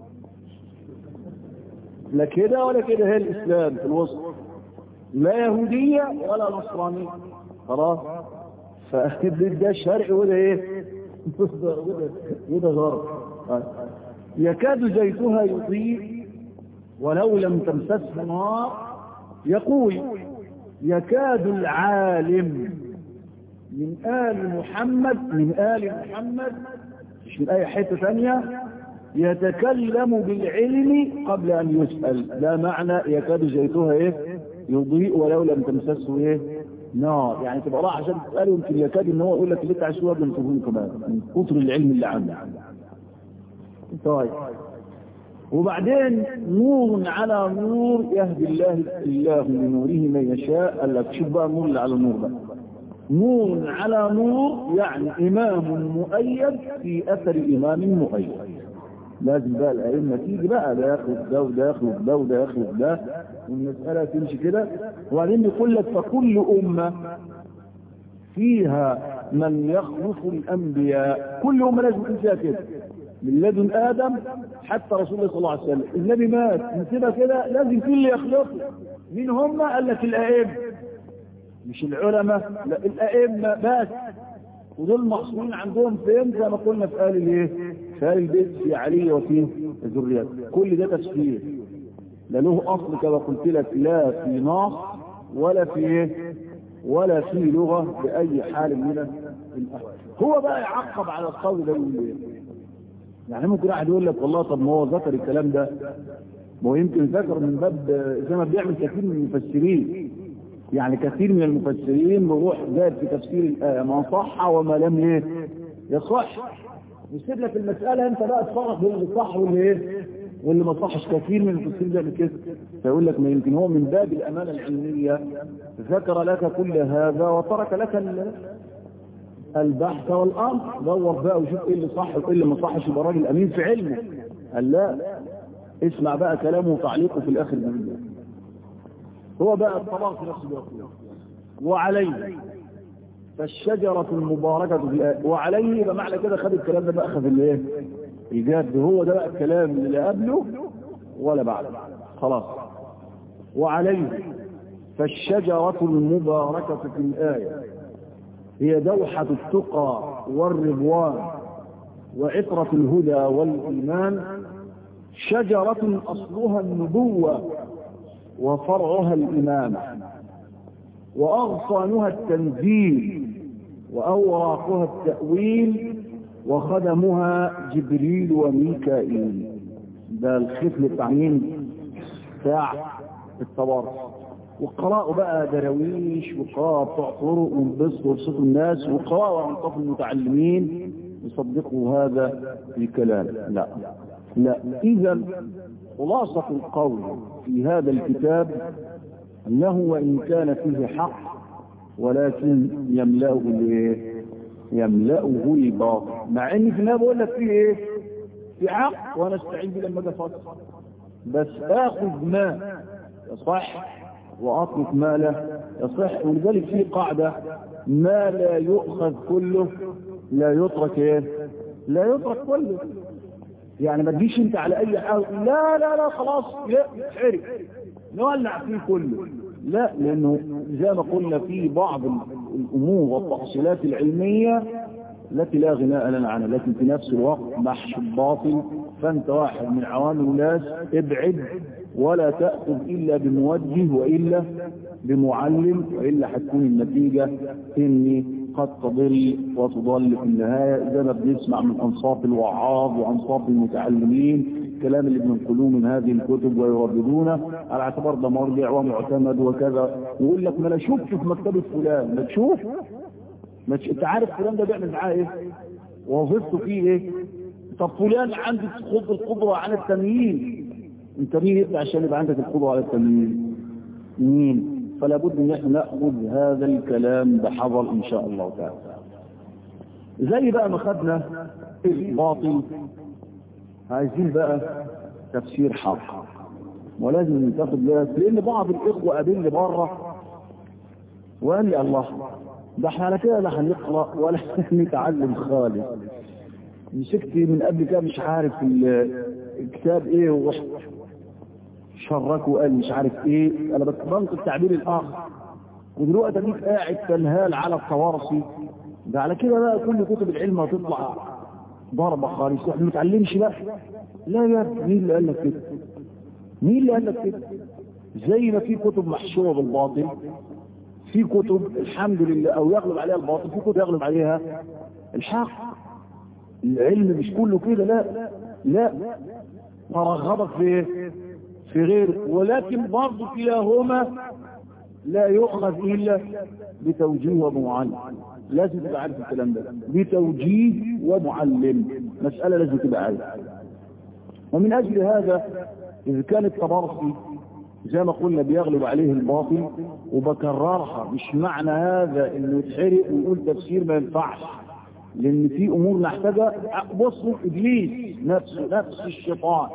A: لا كده ولا كده هي الاسلام في الوسط لا يهودية ولا نصرانية خلاص فده شرق وده ايه وده غرب يكاد زيتها يضيء ولو لم تمسسه نار يقول يكاد العالم من آل محمد من آل محمد مش من أي حتة ثانية يتكلم بالعلم قبل أن يسأل لا معنى يكاد زيتها إيه يضيء ولو لم تمسسه إيه نار يعني تبقى راح عشان تسأله يمكن يكاد ان هو يقول لك اللي انت عايزه قبل ما تقول كمان من كتر العلم اللي عنده طيب وبعدين نور على نور يهدي الله الله لنوره من يشاء قال لك شوف بقى النور اللي على النور ده نور على نور يعني إمام مؤيد في أثر إمام مؤيد لازم بقى الأئمة تيجي بقى ده يخلق ده وده يخلق ده وده يخلق ده والمسألة تمشي كده وبعدين يقول لك فكل أمة فيها من يخلف الأنبياء كل أمة لازم يكون فيها كده من لدن آدم حتى رسول الله صلى الله عليه وسلم النبي مات نسيبها كده لازم كل يخلقه مين هم قال لك الأئمة مش العلماء لا الأئمة بس ودول محصورين عندهم فين زي ما قلنا في آل الايه في آل البيت في علي وفي الذريات كل ده تفسير لا له أصل كما قلت لك لا في نص ولا في ايه ولا في لغة بأي حال من الأحوال هو بقى يعقب على القول ده يقول ايه يعني ممكن واحد يقول لك والله طب ما هو ذكر الكلام ده ما هو يمكن ذكر من باب زي ما بيعمل كثير من المفسرين يعني كثير من المفسرين بيروح زاد في تفسير الآية ما صح وما لم ايه يصح يسيب لك المسألة انت بقى تصرف بين اللي صح واللي ايه واللي ما صحش كثير من المفسرين بيعمل كده فيقول لك ما يمكن هو من باب الأمانة العلمية ذكر لك كل هذا وترك لك البحث والأمر دور بقى وشوف ايه اللي صح وايه اللي ما صحش يبقى راجل أمين في علمه قال لا اسمع بقى كلامه وتعليقه في الآخر من هو بقى الطلاق في نفس الوقت وعليه فالشجرة المباركة في الآية وعليه يبقى معنى كده خد الكلام ده بقى أخذ الايه الجاد هو ده بقى الكلام اللي قبله ولا بعده خلاص وعليه فالشجرة المباركة في الآية هي دوحة التقى والرضوان وعطرة الهدى والإيمان شجرة أصلها النبوة وفرعها الإمامة وأغصانها التنزيل وأوراقها التأويل وخدمها جبريل وميكائيل ده الخفل بتاع مين بتاع التوارث وقراءوا بقى دراويش وقراءوا بتوع طرق وانبسطوا ويبسطوا الناس وقراءوا انصاف المتعلمين يصدقوا هذا الكلام لا لا اذا خلاصة القول في هذا الكتاب انه وان كان فيه حق ولكن يملأه الايه يملأه الباطل مع ان في النهايه بقول لك فيه ايه في حق وانا استعين بيه لما اجي افكر بس اخذ ما يصح واترك ما لا يصح ولذلك في قاعده ما لا يؤخذ كله لا يترك ايه لا يترك كله يعني ما تجيش انت على اي حاجه لا لا لا خلاص لا حرق نولع فيه كله لا لانه زي ما قلنا في بعض الامور والتفصيلات العلميه التي لا غناء لنا عنها لكن في نفس الوقت محش الباطل فانت واحد من عوام الناس ابعد ولا تأخذ إلا بموجه وإلا بمعلم وإلا هتكون النتيجة إني قد تضل وتضل في النهاية زي ما بنسمع من أنصاف الوعاظ وأنصاف المتعلمين الكلام اللي بننقلوه من هذه الكتب ويرددونه على اعتبار ده مرجع ومعتمد وكذا ويقول لك ما انا شفت في مكتبة فلان ما تشوف ما تش... انت عارف فلان ده بيعمل معاه ايه وظيفته فيه ايه طب فلان عنده خط القدرة على التمييز انت مين انت عشان يبقى عندك القدرة على التمييز مين فلا بد ان احنا ناخذ هذا الكلام بحذر ان شاء الله تعالى زي بقى ما خدنا الباطل عايزين بقى تفسير حق ولازم تاخد بالك لان بعض الاخوه قابلني بره وقال لي الله ده احنا على كده لا هنقرا ولا نتعلم خالص مسكت من قبل كده مش عارف الكتاب ايه ورحت شرك وقال مش عارف ايه انا بنقل التعبير الاخر ودلوقتي اديك قاعد تنهال على التوارثي ده على كده بقى كل كتب العلم هتطلع ضربة خالص احنا ما نتعلمش بقى لا يا ابني مين اللي قال لك كده مين اللي قال لك كده زي ما في كتب محشوره بالباطل في كتب الحمد لله او يغلب عليها الباطل في كتب يغلب عليها الحق العلم مش كله كده لا لا ترغبك في في غيره ولكن برضه كلاهما لا يؤخذ الا بتوجيه ومعلم لازم تبقى عارف الكلام ده بتوجيه ومعلم مسألة لازم تبقى عارف ومن أجل هذا إذا كان التبرصي زي ما قلنا بيغلب عليه الباطل وبكررها مش معنى هذا انه يتحرق ويقول تفسير ما ينفعش لان في امور نحتاجها بصوا ابليس نفسه نفس الشيطان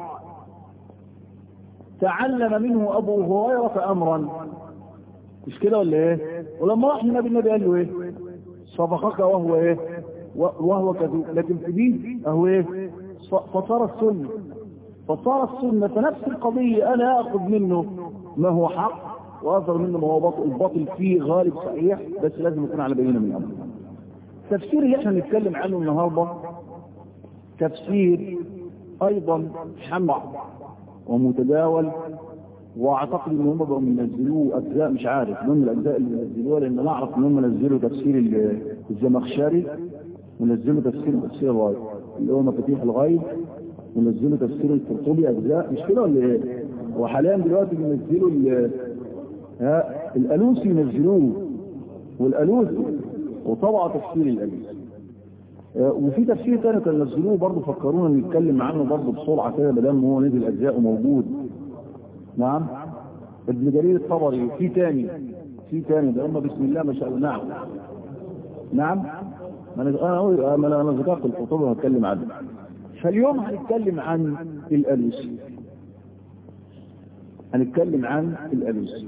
A: تعلم منه ابو هريره امرا مش كده ولا ايه ولما راح النبي النبي قال له ايه صدقك وهو ايه وهو كذوب لكن في دي اهو ايه فصار السنه فصار السنه فنفس القضيه انا اخذ منه ما هو حق واخذ منه ما هو باطل الباطل فيه غالب صحيح بس لازم يكون على بينه من الامر التفسير اللي احنا نتكلم عنه النهارده تفسير ايضا حمع ومتداول واعتقد ان هم بقوا منزلوه اجزاء مش عارف من الاجزاء اللي نزلوها لان انا اعرف ان هم نزلوا تفسير الزمخشري ونزلوا تفسير تفسير الغايب اللي هو مفاتيح الغيب ونزلوا تفسير القرطبي اجزاء مش كده ولا ايه؟ وحاليا دلوقتي بينزلوا ها الالوسي ينزلوه والالوسي وطبعا تفسير الالوسي وفي تفسير تاني كان نزلوه برضه فكرونا نتكلم عنه برضه بسرعه كده ما دام هو نزل اجزاء موجود نعم ابن جرير الطبري في تاني في تاني ده هم بسم الله ما شاء الله نعم نعم ما انا انا انا ذكرت الخطوبه وهتكلم عنه فاليوم هنتكلم عن الالوسي هنتكلم عن الالوسي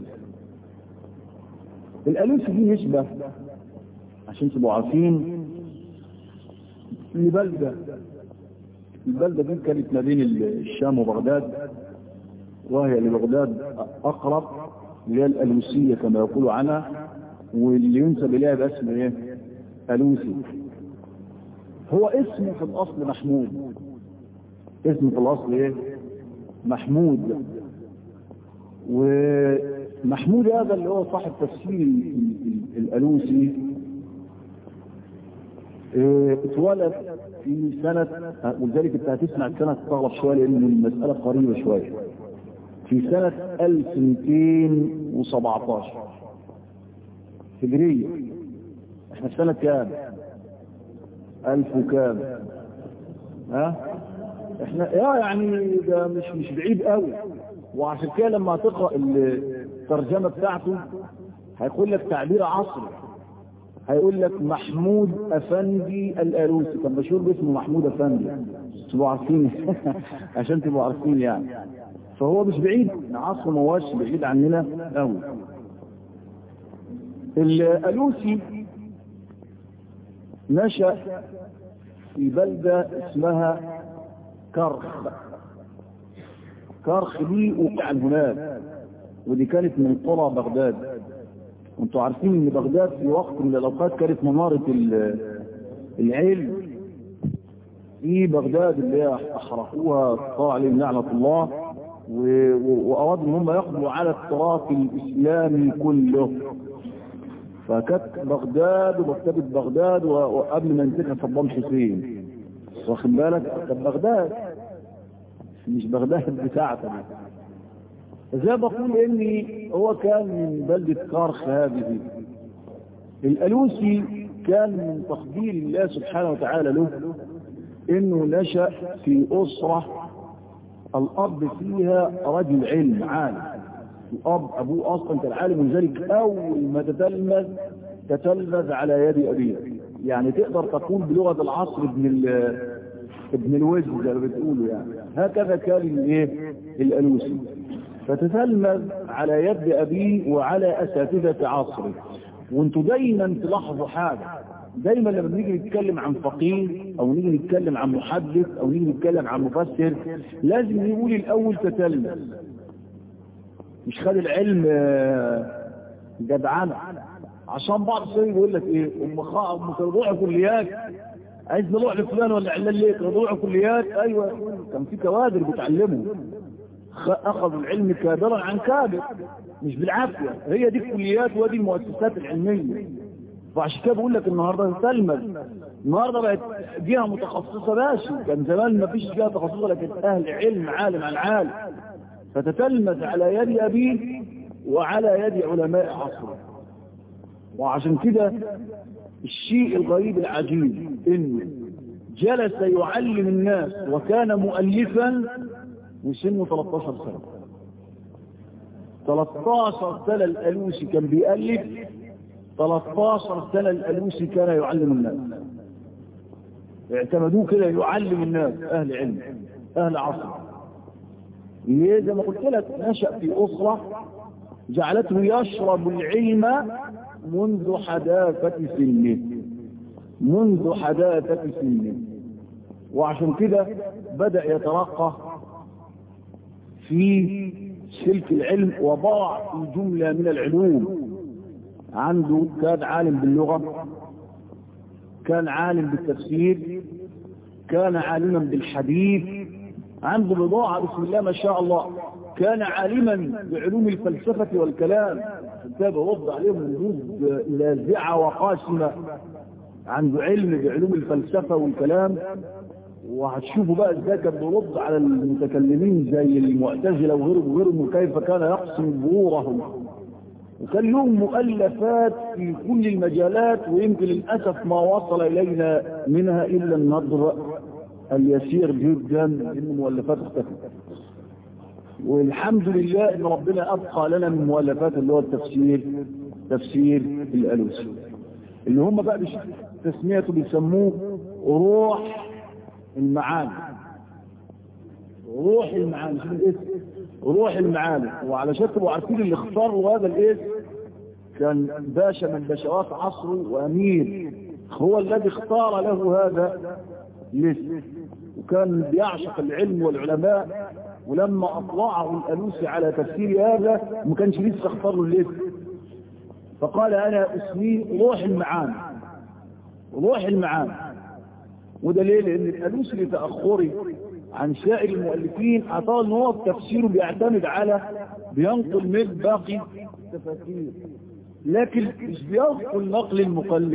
A: الالوسي دي نسبه عشان تبقوا عارفين لبلده البلده دي كانت ما بين الشام وبغداد وهي لبغداد أقرب اللي هي الألوسية كما يقولوا عنها واللي ينسب إليها باسم إيه؟ ألوسي هو اسمه في الأصل محمود اسمه في الأصل إيه؟ محمود ومحمود هذا اللي هو صاحب تفسير الألوسي اه اتولد في سنة ولذلك انت هتسمع السنة تستغرب شوية لان المسألة قريبة شوية في سنة 1217 هجرية احنا في سنة كام ألف وكام ها احنا اه يعني ده مش مش بعيد قوي وعشان كده لما تقرا الترجمه بتاعته هيقول لك تعبير عصري هيقول لك محمود افندي الالوسي كان مشهور باسمه محمود افندي تبقوا عارفين عشان تبقوا عارفين يعني فهو مش بعيد عصره ما هوش بعيد عننا قوي الالوسي نشأ في بلدة اسمها كرخ كرخ دي وقع هناك ودي كانت من قرى بغداد وانتوا عارفين ان بغداد في وقت من الاوقات كانت منارة العلم في بغداد اللي هي احرقوها قال عليهم لعنة الله وارادوا ان هم يقضوا على التراث الاسلامي كله فكانت بغداد ومكتبة بغداد وقبل ما ينتهي صدام حسين واخد بالك كانت بغداد مش بغداد بتاعتنا زي بقول اني هو كان من بلدة كارخ هذه الالوسي كان من تقدير الله سبحانه وتعالى له انه نشأ في اسرة الاب فيها رجل علم عالم الاب ابوه اصلا كان عالم ولذلك اول ما تتلمذ تتلمذ على يد ابيه يعني تقدر تقول بلغة العصر ابن ابن الوزن زي ما بتقولوا يعني هكذا كان الايه الالوسي فتتلمذ على يد ابيه وعلى اساتذه عصره وانتوا دايما تلاحظوا حاجه دايما لما نيجي نتكلم عن فقيه او نيجي نتكلم عن محدث او نيجي نتكلم عن مفسر لازم نقول الاول تتلمذ مش خد العلم جدعنه عشان بعض الشيء يقول لك ايه ام ام تروح كليات عايز نروح لفلان ولا علان ليه تروح كليات ايوه كان في كوادر بتعلموا اخذوا العلم كابرا عن كابر مش بالعافيه هي دي الكليات وادي المؤسسات العلميه فعشان كده بقول لك النهارده تلمذ النهارده بقت جهه متخصصه ماشي كان زمان ما فيش جهه تخصصه لكن اهل علم عالم عن عالم فتتلمذ على يد ابيه وعلى يد علماء عصره وعشان كده الشيء الغريب العجيب انه جلس يعلم الناس وكان مؤلفا وسنه 13 سنة 13 سنة الألوسي كان بيألف 13 سنة الألوسي كان يعلم الناس اعتمدوه كده يعلم الناس أهل علم أهل عصر ليه زي ما قلت لك نشأ في أسرة جعلته يشرب العلم منذ حداثة سنه منذ حداثة سنه وعشان كده بدأ يترقى في سلك العلم وضاع في جملة من العلوم عنده كان عالم باللغة كان عالم بالتفسير كان عالما بالحديث عنده بضاعة بسم الله ما شاء الله كان عالما بعلوم الفلسفة والكلام كتاب رد عليهم ردود لاذعة وقاسمة عنده علم بعلوم الفلسفة والكلام وهتشوفوا بقى ازاي كان بيرد على المتكلمين زي المعتزلة وغيرهم وغيرهم وكيف كان يقسم ظهورهم وكان لهم مؤلفات في كل المجالات ويمكن للأسف ما وصل إلينا منها إلا النظر اليسير جدا من مؤلفات اختفت والحمد لله ان ربنا ابقى لنا من مؤلفات اللي هو التفسير تفسير الالوسي اللي هم بقى تسميته بيسموه روح المعاني روح المعاني شوف الاسم روح المعاني وعلشان تبقوا عارفين اللي اختاروا هذا الاسم كان باشا من باشوات عصره وامير هو الذي اختار له هذا الاسم وكان بيعشق العلم والعلماء ولما اطلعه الالوسي على تفسير هذا ما كانش لسه اختار له الاسم فقال انا اسميه روح المعاني روح المعاني وده ليه لان الالوسي لتاخري عن سائر المؤلفين اعطاه ان هو تفسيره بيعتمد على بينقل من باقي التفاسير لكن مش بينقل نقل المقلد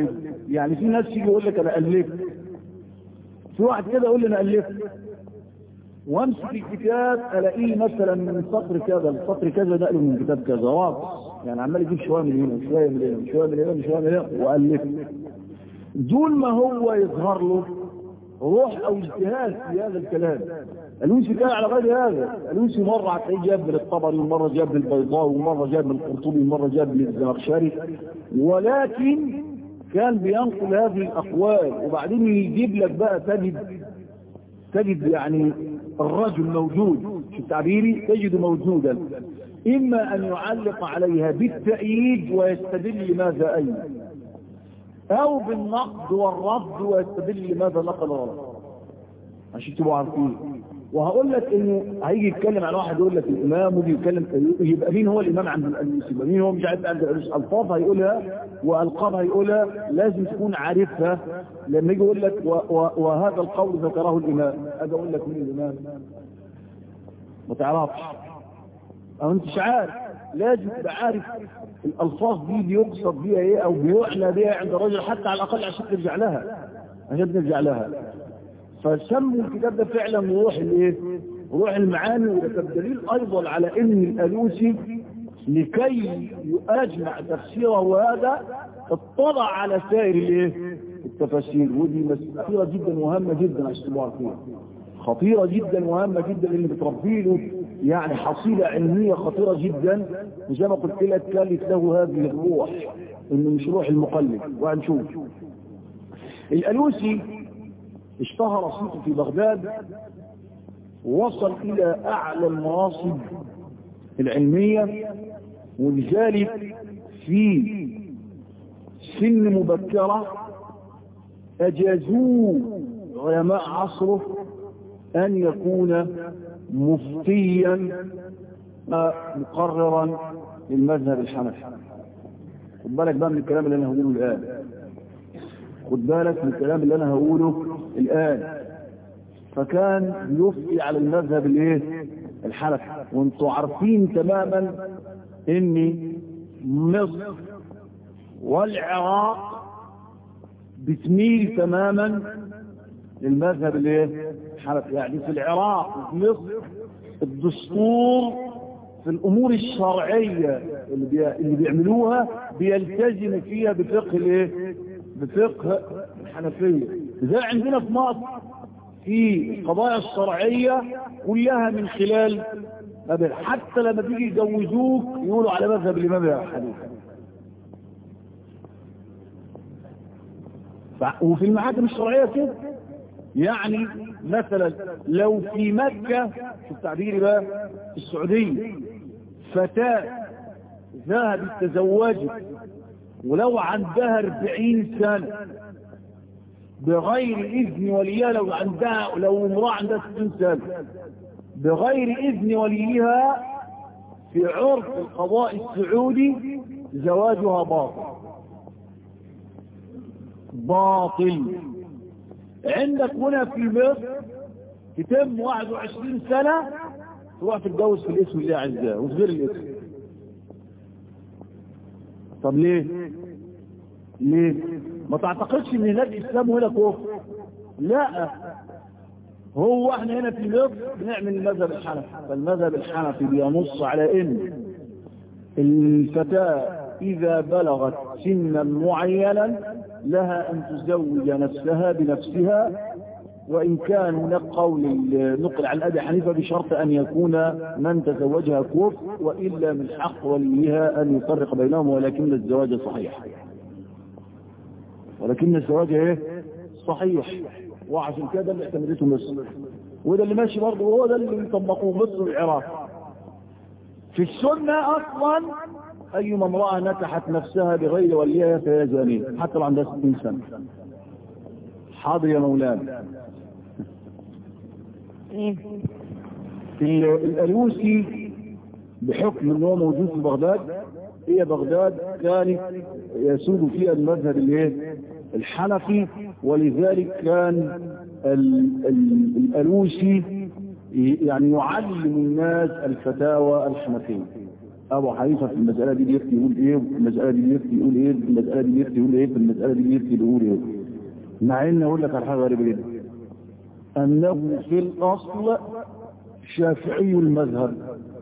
A: يعني في ناس يجي يقول لك انا الفت في واحد كده يقول لي انا الفت وامسك الكتاب الاقيه مثلا من سطر كذا السطر كذا نقله من كتاب كذا واضح يعني عمال يجيب شويه من هنا وشويه من هنا وشويه من هنا وشويه من هنا والف دون ما هو يظهر له روح او اجتهاد في هذا الكلام الونسي كان على غير هذا الونسي مرة هتلاقيه جاب من الطبري ومرة جاب من البيضاوي ومرة جاب من القرطبي ومرة جاب من الزمخشري ولكن كان بينقل هذه الأقوال وبعدين يجيب لك بقى تجد تجد يعني الرجل موجود في تعبيري تجد موجودا إما أن يعلق عليها بالتأييد ويستدل لماذا أي أو بالنقد والرد ويستدل لماذا نقل الرد عشان تبقوا عارفين وهقول لك انه هيجي يتكلم عن واحد يقول لك الامام ويجي يتكلم يبقى مين هو الامام عند الالوسي يبقى مين هو مش عارف عند الالوسي الفاظ هيقولها والقاب هيقولها لازم تكون عارفها لما يجي يقول لك و و وهذا القول ذكره الامام اجي اقول لك مين الامام ما تعرفش او انت مش عارف لازم تبقى عارف الالفاظ دي بيقصد بيها ايه او بيعنى بيها عند الرجل حتى على الاقل عشان ترجع لها عشان ترجع لها فسموا الكتاب ده فعلا روح الايه روح المعاني وده دليل ايضا على ان الالوسي لكي يجمع تفسيره هذا اطلع على سائر الايه التفاسير ودي مسألة خطيرة جدا وهامة جدا عشان تبقوا عارفين خطيرة جدا وهامة جدا اللي بتربي له يعني حصيلة علمية خطيرة جدا وزي ما قلت لك كانت له هذه الروح انه مش روح المقلد وهنشوف الالوسي اشتهر صيته في بغداد ووصل الى اعلى المناصب العلمية ولذلك في سن مبكرة اجازوه علماء عصره ان يكون مفتيا مقررا للمذهب الحنفي خد بالك بقى من الكلام اللي انا هقوله الان خد بالك من الكلام اللي انا هقوله الان فكان يفتي على المذهب الايه الحنفي وانتوا عارفين تماما ان مصر والعراق بتميل تماما للمذهب الايه الحنفي يعني في العراق وفي مصر الدستور في الامور الشرعيه اللي, بي... اللي بيعملوها بيلتزم فيها بفقه الايه بفقه الحنفيه زي عندنا في مصر في القضايا الشرعيه كلها من خلال مذهب حتى لما بيجي يجوزوك يقولوا على مذهب الامام ابي حنيفه وفي المحاكم الشرعيه كده يعني مثلا لو في مكة في التعبير بقى في السعودية فتاة ذهبت تزوجت ولو عندها اربعين سنة بغير اذن وليها لو عندها لو امرأة عندها ستين سنة بغير اذن وليها في عرف القضاء السعودي زواجها باطل باطل عندك هنا في مصر تتم 21 سنة تروح تتجوز في الاسم اللي عايزاه وفي غير الاسم طب ليه ليه ما تعتقدش ان هناك اسلام وهنا كفر لا هو احنا هنا في مصر بنعمل المذهب الحنفي فالمذهب الحنفي بينص على ان الفتاة اذا بلغت سنا معينا لها أن تزوج نفسها بنفسها وإن كان هناك قول نقل عن أبي حنيفة بشرط أن يكون من تزوجها كفر وإلا من حق وليها أن يفرق بينهم ولكن الزواج صحيح ولكن الزواج ايه صحيح وعشان كده اللي اعتمدته مصر وده اللي ماشي برضه وهو ده اللي يطبقوه مصر والعراق في السنة أصلا أيما امرأة نكحت نفسها بغير وليها فهي زانية حتى لو عندها 60 سنة حاضر يا مولانا الألوسي بحكم ان هو موجود في بغداد هي بغداد كانت يسود فيها المذهب الايه الحنفي ولذلك كان الألوسي يعني يعلم الناس الفتاوى الحنفية ابو حنيفه في المساله دي بيفتي يقول ايه في المساله دي بيفتي يقول ايه في المساله دي بيفتي يقول ايه في المساله دي بيفتي يقول ايه مع ان اقول لك على حاجه غريبه جدا انه في الاصل شافعي المذهب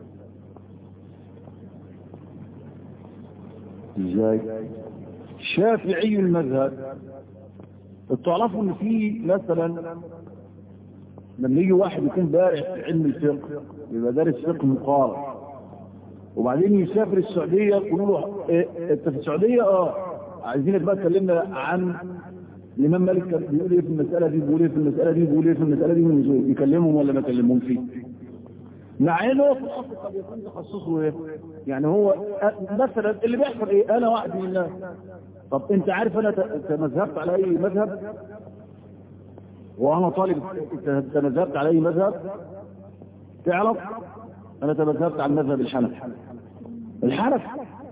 A: ازاي شافعي المذهب تعرفوا ان في مثلا لما يجي واحد يكون بارع في علم الفقه يبقى دارس فقه مقارن وبعدين يسافر السعوديه يقولوا له إيه انت في السعوديه اه عايزينك بقى تكلمنا عن الامام مالك كان بيقول ايه في المساله دي بيقول ايه في المساله دي بيقول ايه في المساله دي يكلمهم ولا ما يكلمهم فيه مع انه في الاصل قد يكون تخصصه ايه يعني هو مثلا اللي بيحصل ايه انا واحد من الناس طب انت عارف انا تمذهبت على اي مذهب وانا طالب تمذهبت على اي مذهب تعرف انا تمذهبت على المذهب الحنفي الحنفي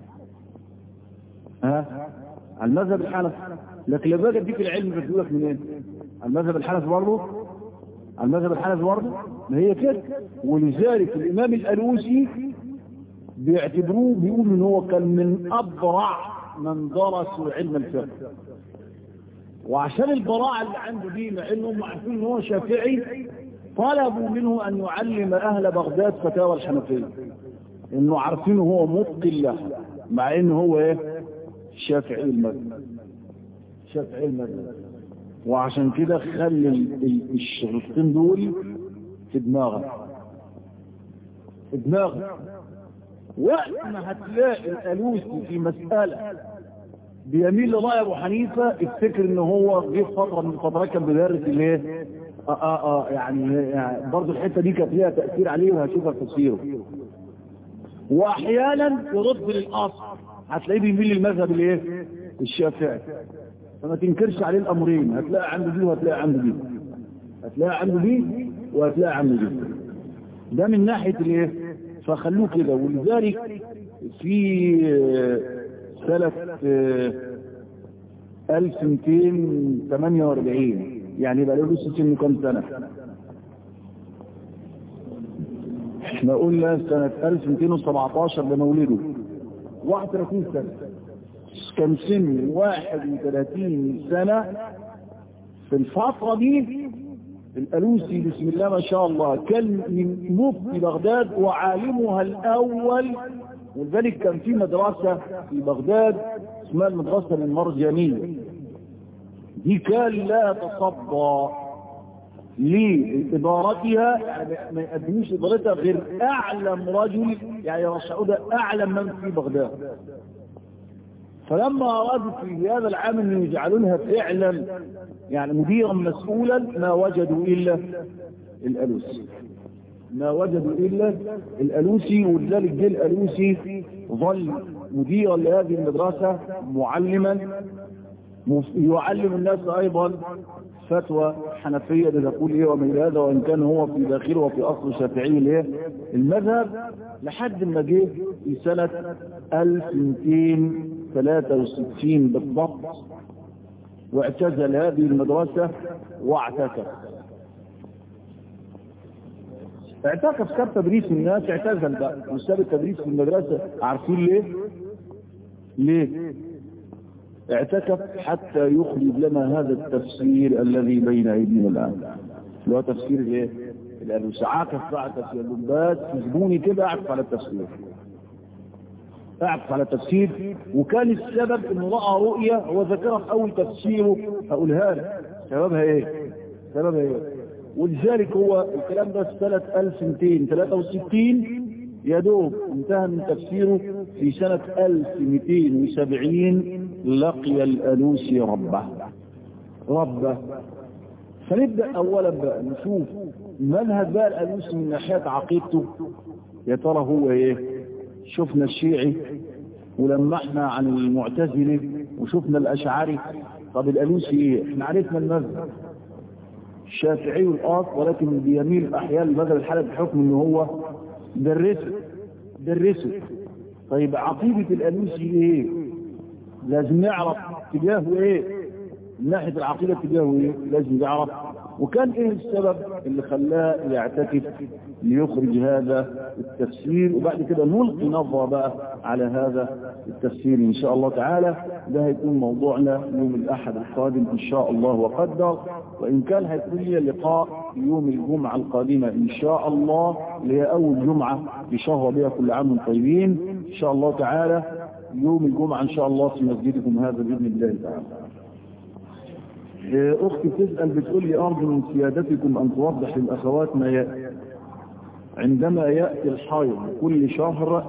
A: ها على المذهب الحنفي لكن لما باجي اديك العلم بديهولك منين على المذهب الحنفي برضه على المذهب الحنفي برضه ما هي كده ولذلك الامام الالوسي بيعتبروه بيقولوا ان هو كان من ابرع من درسوا علم الفقه وعشان البراعه اللي عنده دي مع انهم عارفين ان هو شافعي طلبوا منه ان يعلم اهل بغداد فتاوى الحنفيه انه عارفينه هو متقي له مع انه هو ايه شافعي المذهب شافعي المذهب وعشان كده خلي الشرطين دول في دماغك في دماغك وقت ما هتلاقي الالوسي في مسألة بيميل لرأي ابو حنيفة افتكر ان هو جه فترة من الفترات كان بيدرس الايه اه اه اه يعني, يعني برضه الحتة دي كانت ليها تأثير عليه وهشوفها في تفسيره واحيانا يرد للاصل هتلاقيه بيميل للمذهب الايه الشافعي فما تنكرش عليه الامرين هتلاقي عنده دي وهتلاقي عنده دي هتلاقي عنده دي وهتلاقي عنده دي ده من ناحية الايه فخلوه كده ولذلك في سنة 1248 يعني بقى له سنه كام سنة احنا قلنا سنة 1217 ده مولده 31 سنة كان سن 31 سنة في الفترة دي الألوسي بسم الله ما شاء الله كان من مفتي بغداد وعالمها الأول ولذلك كان في مدرسة في بغداد اسمها المدرسة المرجانية دي كان لا تصدى لإدارتها يعني ما يقدموش إدارتها غير أعلم رجل يعني يرشحوا ده أعلم من في بغداد فلما أرادوا في هذا العام أن يجعلونها فعلا يعني مديرا مسؤولا ما وجدوا إلا الألوسي ما وجدوا إلا الألوسي ولذلك جه الألوسي ظل مديرا لهذه المدرسة معلما يعلم الناس أيضا فتوى حنفية تقول إيه ومن هذا وإن كان هو في داخله وفي أصل الشافعي ليه المذهب لحد ما جه في سنة 1263 بالضبط واعتزل هذه المدرسة واعتكف اعتكف ساب تدريس الناس اعتزل بقى وساب التدريس في المدرسة عارفين ليه ليه اعتكف حتى يخرج لنا هذا التفسير الذي بين ايدينا الان اللي هو تفسير الايه الالوسي عاكف بقى تفسير بس سيبوني كده اعكف على التفسير اعكف على التفسير وكان السبب انه راى رؤيه هو ذكرها في اول تفسيره هقولها لك سببها ايه سببها ايه ولذلك هو الكلام ده في سنه 1263 يا دوب انتهى من تفسيره في سنة 1270 لقي الألوسي ربه ربه فنبدأ أولا بقى نشوف منهج بقى الألوسي من ناحية عقيدته يا ترى هو ايه شفنا الشيعي ولمحنا عن المعتزلة وشفنا الأشعري طب الألوسي ايه احنا عرفنا المذهب الشافعي الآص ولكن بيميل أحيانا المذهب الحلب بحكم ان هو درسه درسه طيب عقيدة الألوسي ايه لازم نعرف اتجاهه ايه من ناحية العقيدة اتجاهه ايه لازم نعرف وكان ايه السبب اللي خلاه يعتكف ليخرج هذا التفسير وبعد كده نلقي نظرة بقى على هذا التفسير ان شاء الله تعالى ده هيكون موضوعنا يوم الاحد القادم ان شاء الله وقدر وان كان هيكون لي لقاء يوم الجمعة القادمة ان شاء الله اللي هي اول جمعة في شهر بها كل عام طيبين ان شاء الله تعالى يوم الجمعة ان شاء الله في مسجدكم هذا باذن الله تعالى اختي تسأل بتقول لي ارجو من سيادتكم ان توضح للاخوات ما يأتي عندما يأتي الحيض كل شهر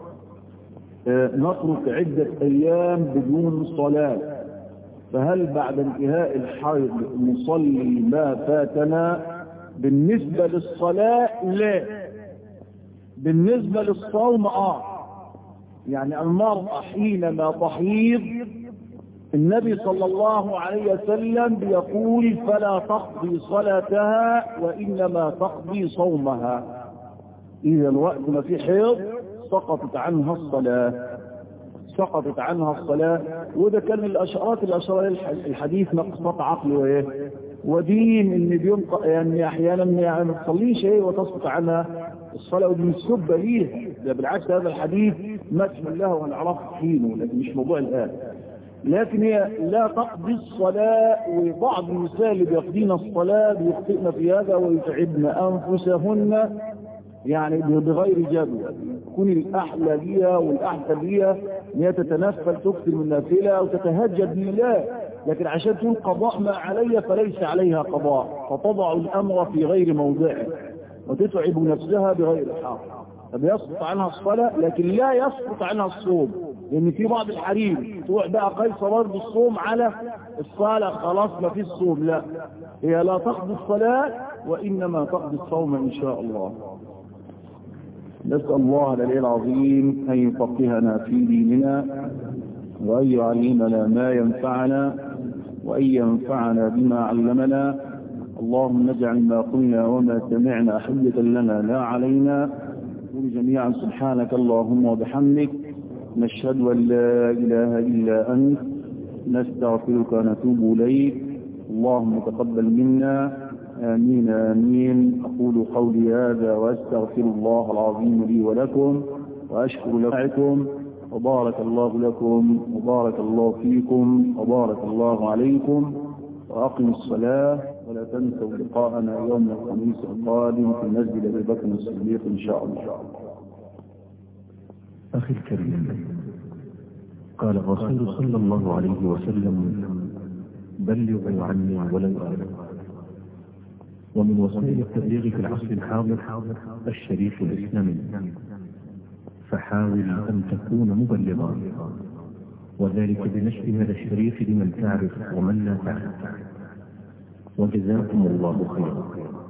A: نترك عدة ايام بدون صلاة فهل بعد انتهاء الحيض نصلي ما فاتنا بالنسبة للصلاة لا بالنسبة للصوم اه يعني المرأة حينما تحيض النبي صلى الله عليه وسلم بيقول فلا تقضي صلاتها وإنما تقضي صومها إذا الوقت ما في حيض سقطت عنها الصلاة سقطت عنها الصلاة وده كان من الأشارات الأشارة الحديث نقصت عقل وإيه ودين ان بيوم يعني احيانا يعني ما تصليش ايه وتسقط عنها الصلاه ودي مش سبه ليها ده بالعكس هذا الحديث مدح له ونعرفه حينه لكن مش موضوع الان لكن هي لا تقضي الصلاة وبعض النساء اللي بيقضين الصلاة بيخطئن في هذا ويتعبن أنفسهن يعني بغير جدوى يكون الأحلى ليها والأحسن ليها ان هي تتنفل تكثر من نافلة وتتهجد لله لكن عشان تقول قضاء ما علي فليس عليها قضاء فتضع الأمر في غير موضعه وتتعب نفسها بغير حق فبيسقط عنها الصلاة لكن لا يسقط عنها الصوم لان في بعض الحريم تروح بقى قيصر برضه الصوم على الصلاة خلاص ما في الصوم لا هي لا تقضي الصلاة وإنما تقضي الصوم إن شاء الله نسأل الله العلي العظيم أن يفقهنا في ديننا وأن يعلمنا ما ينفعنا وأن ينفعنا بما علمنا اللهم نجعل ما قلنا وما سمعنا حجة لنا لا علينا قل جميعا سبحانك اللهم وبحمدك نشهد أن لا إله إلا أنت نستغفرك ونتوب إليك اللهم تقبل منا آمين آمين أقول قولي هذا وأستغفر الله العظيم لي ولكم وأشكر لكم وبارك الله لكم وبارك الله فيكم وبارك الله عليكم وأقم الصلاة ولا تنسوا لقاءنا يوم الخميس القادم في مسجد أبي بكر الصديق إن شاء الله
B: أخي الكريم قال الرسول صلى الله عليه وسلم بلغوا عني ولو آية ومن وسائل التبليغ في العصر الحاضر الشريف الإسلامي فحاول أن تكون مبلغا وذلك بنشر هذا الشريف لمن تعرف ومن لا تعرف وجزاكم الله خيرا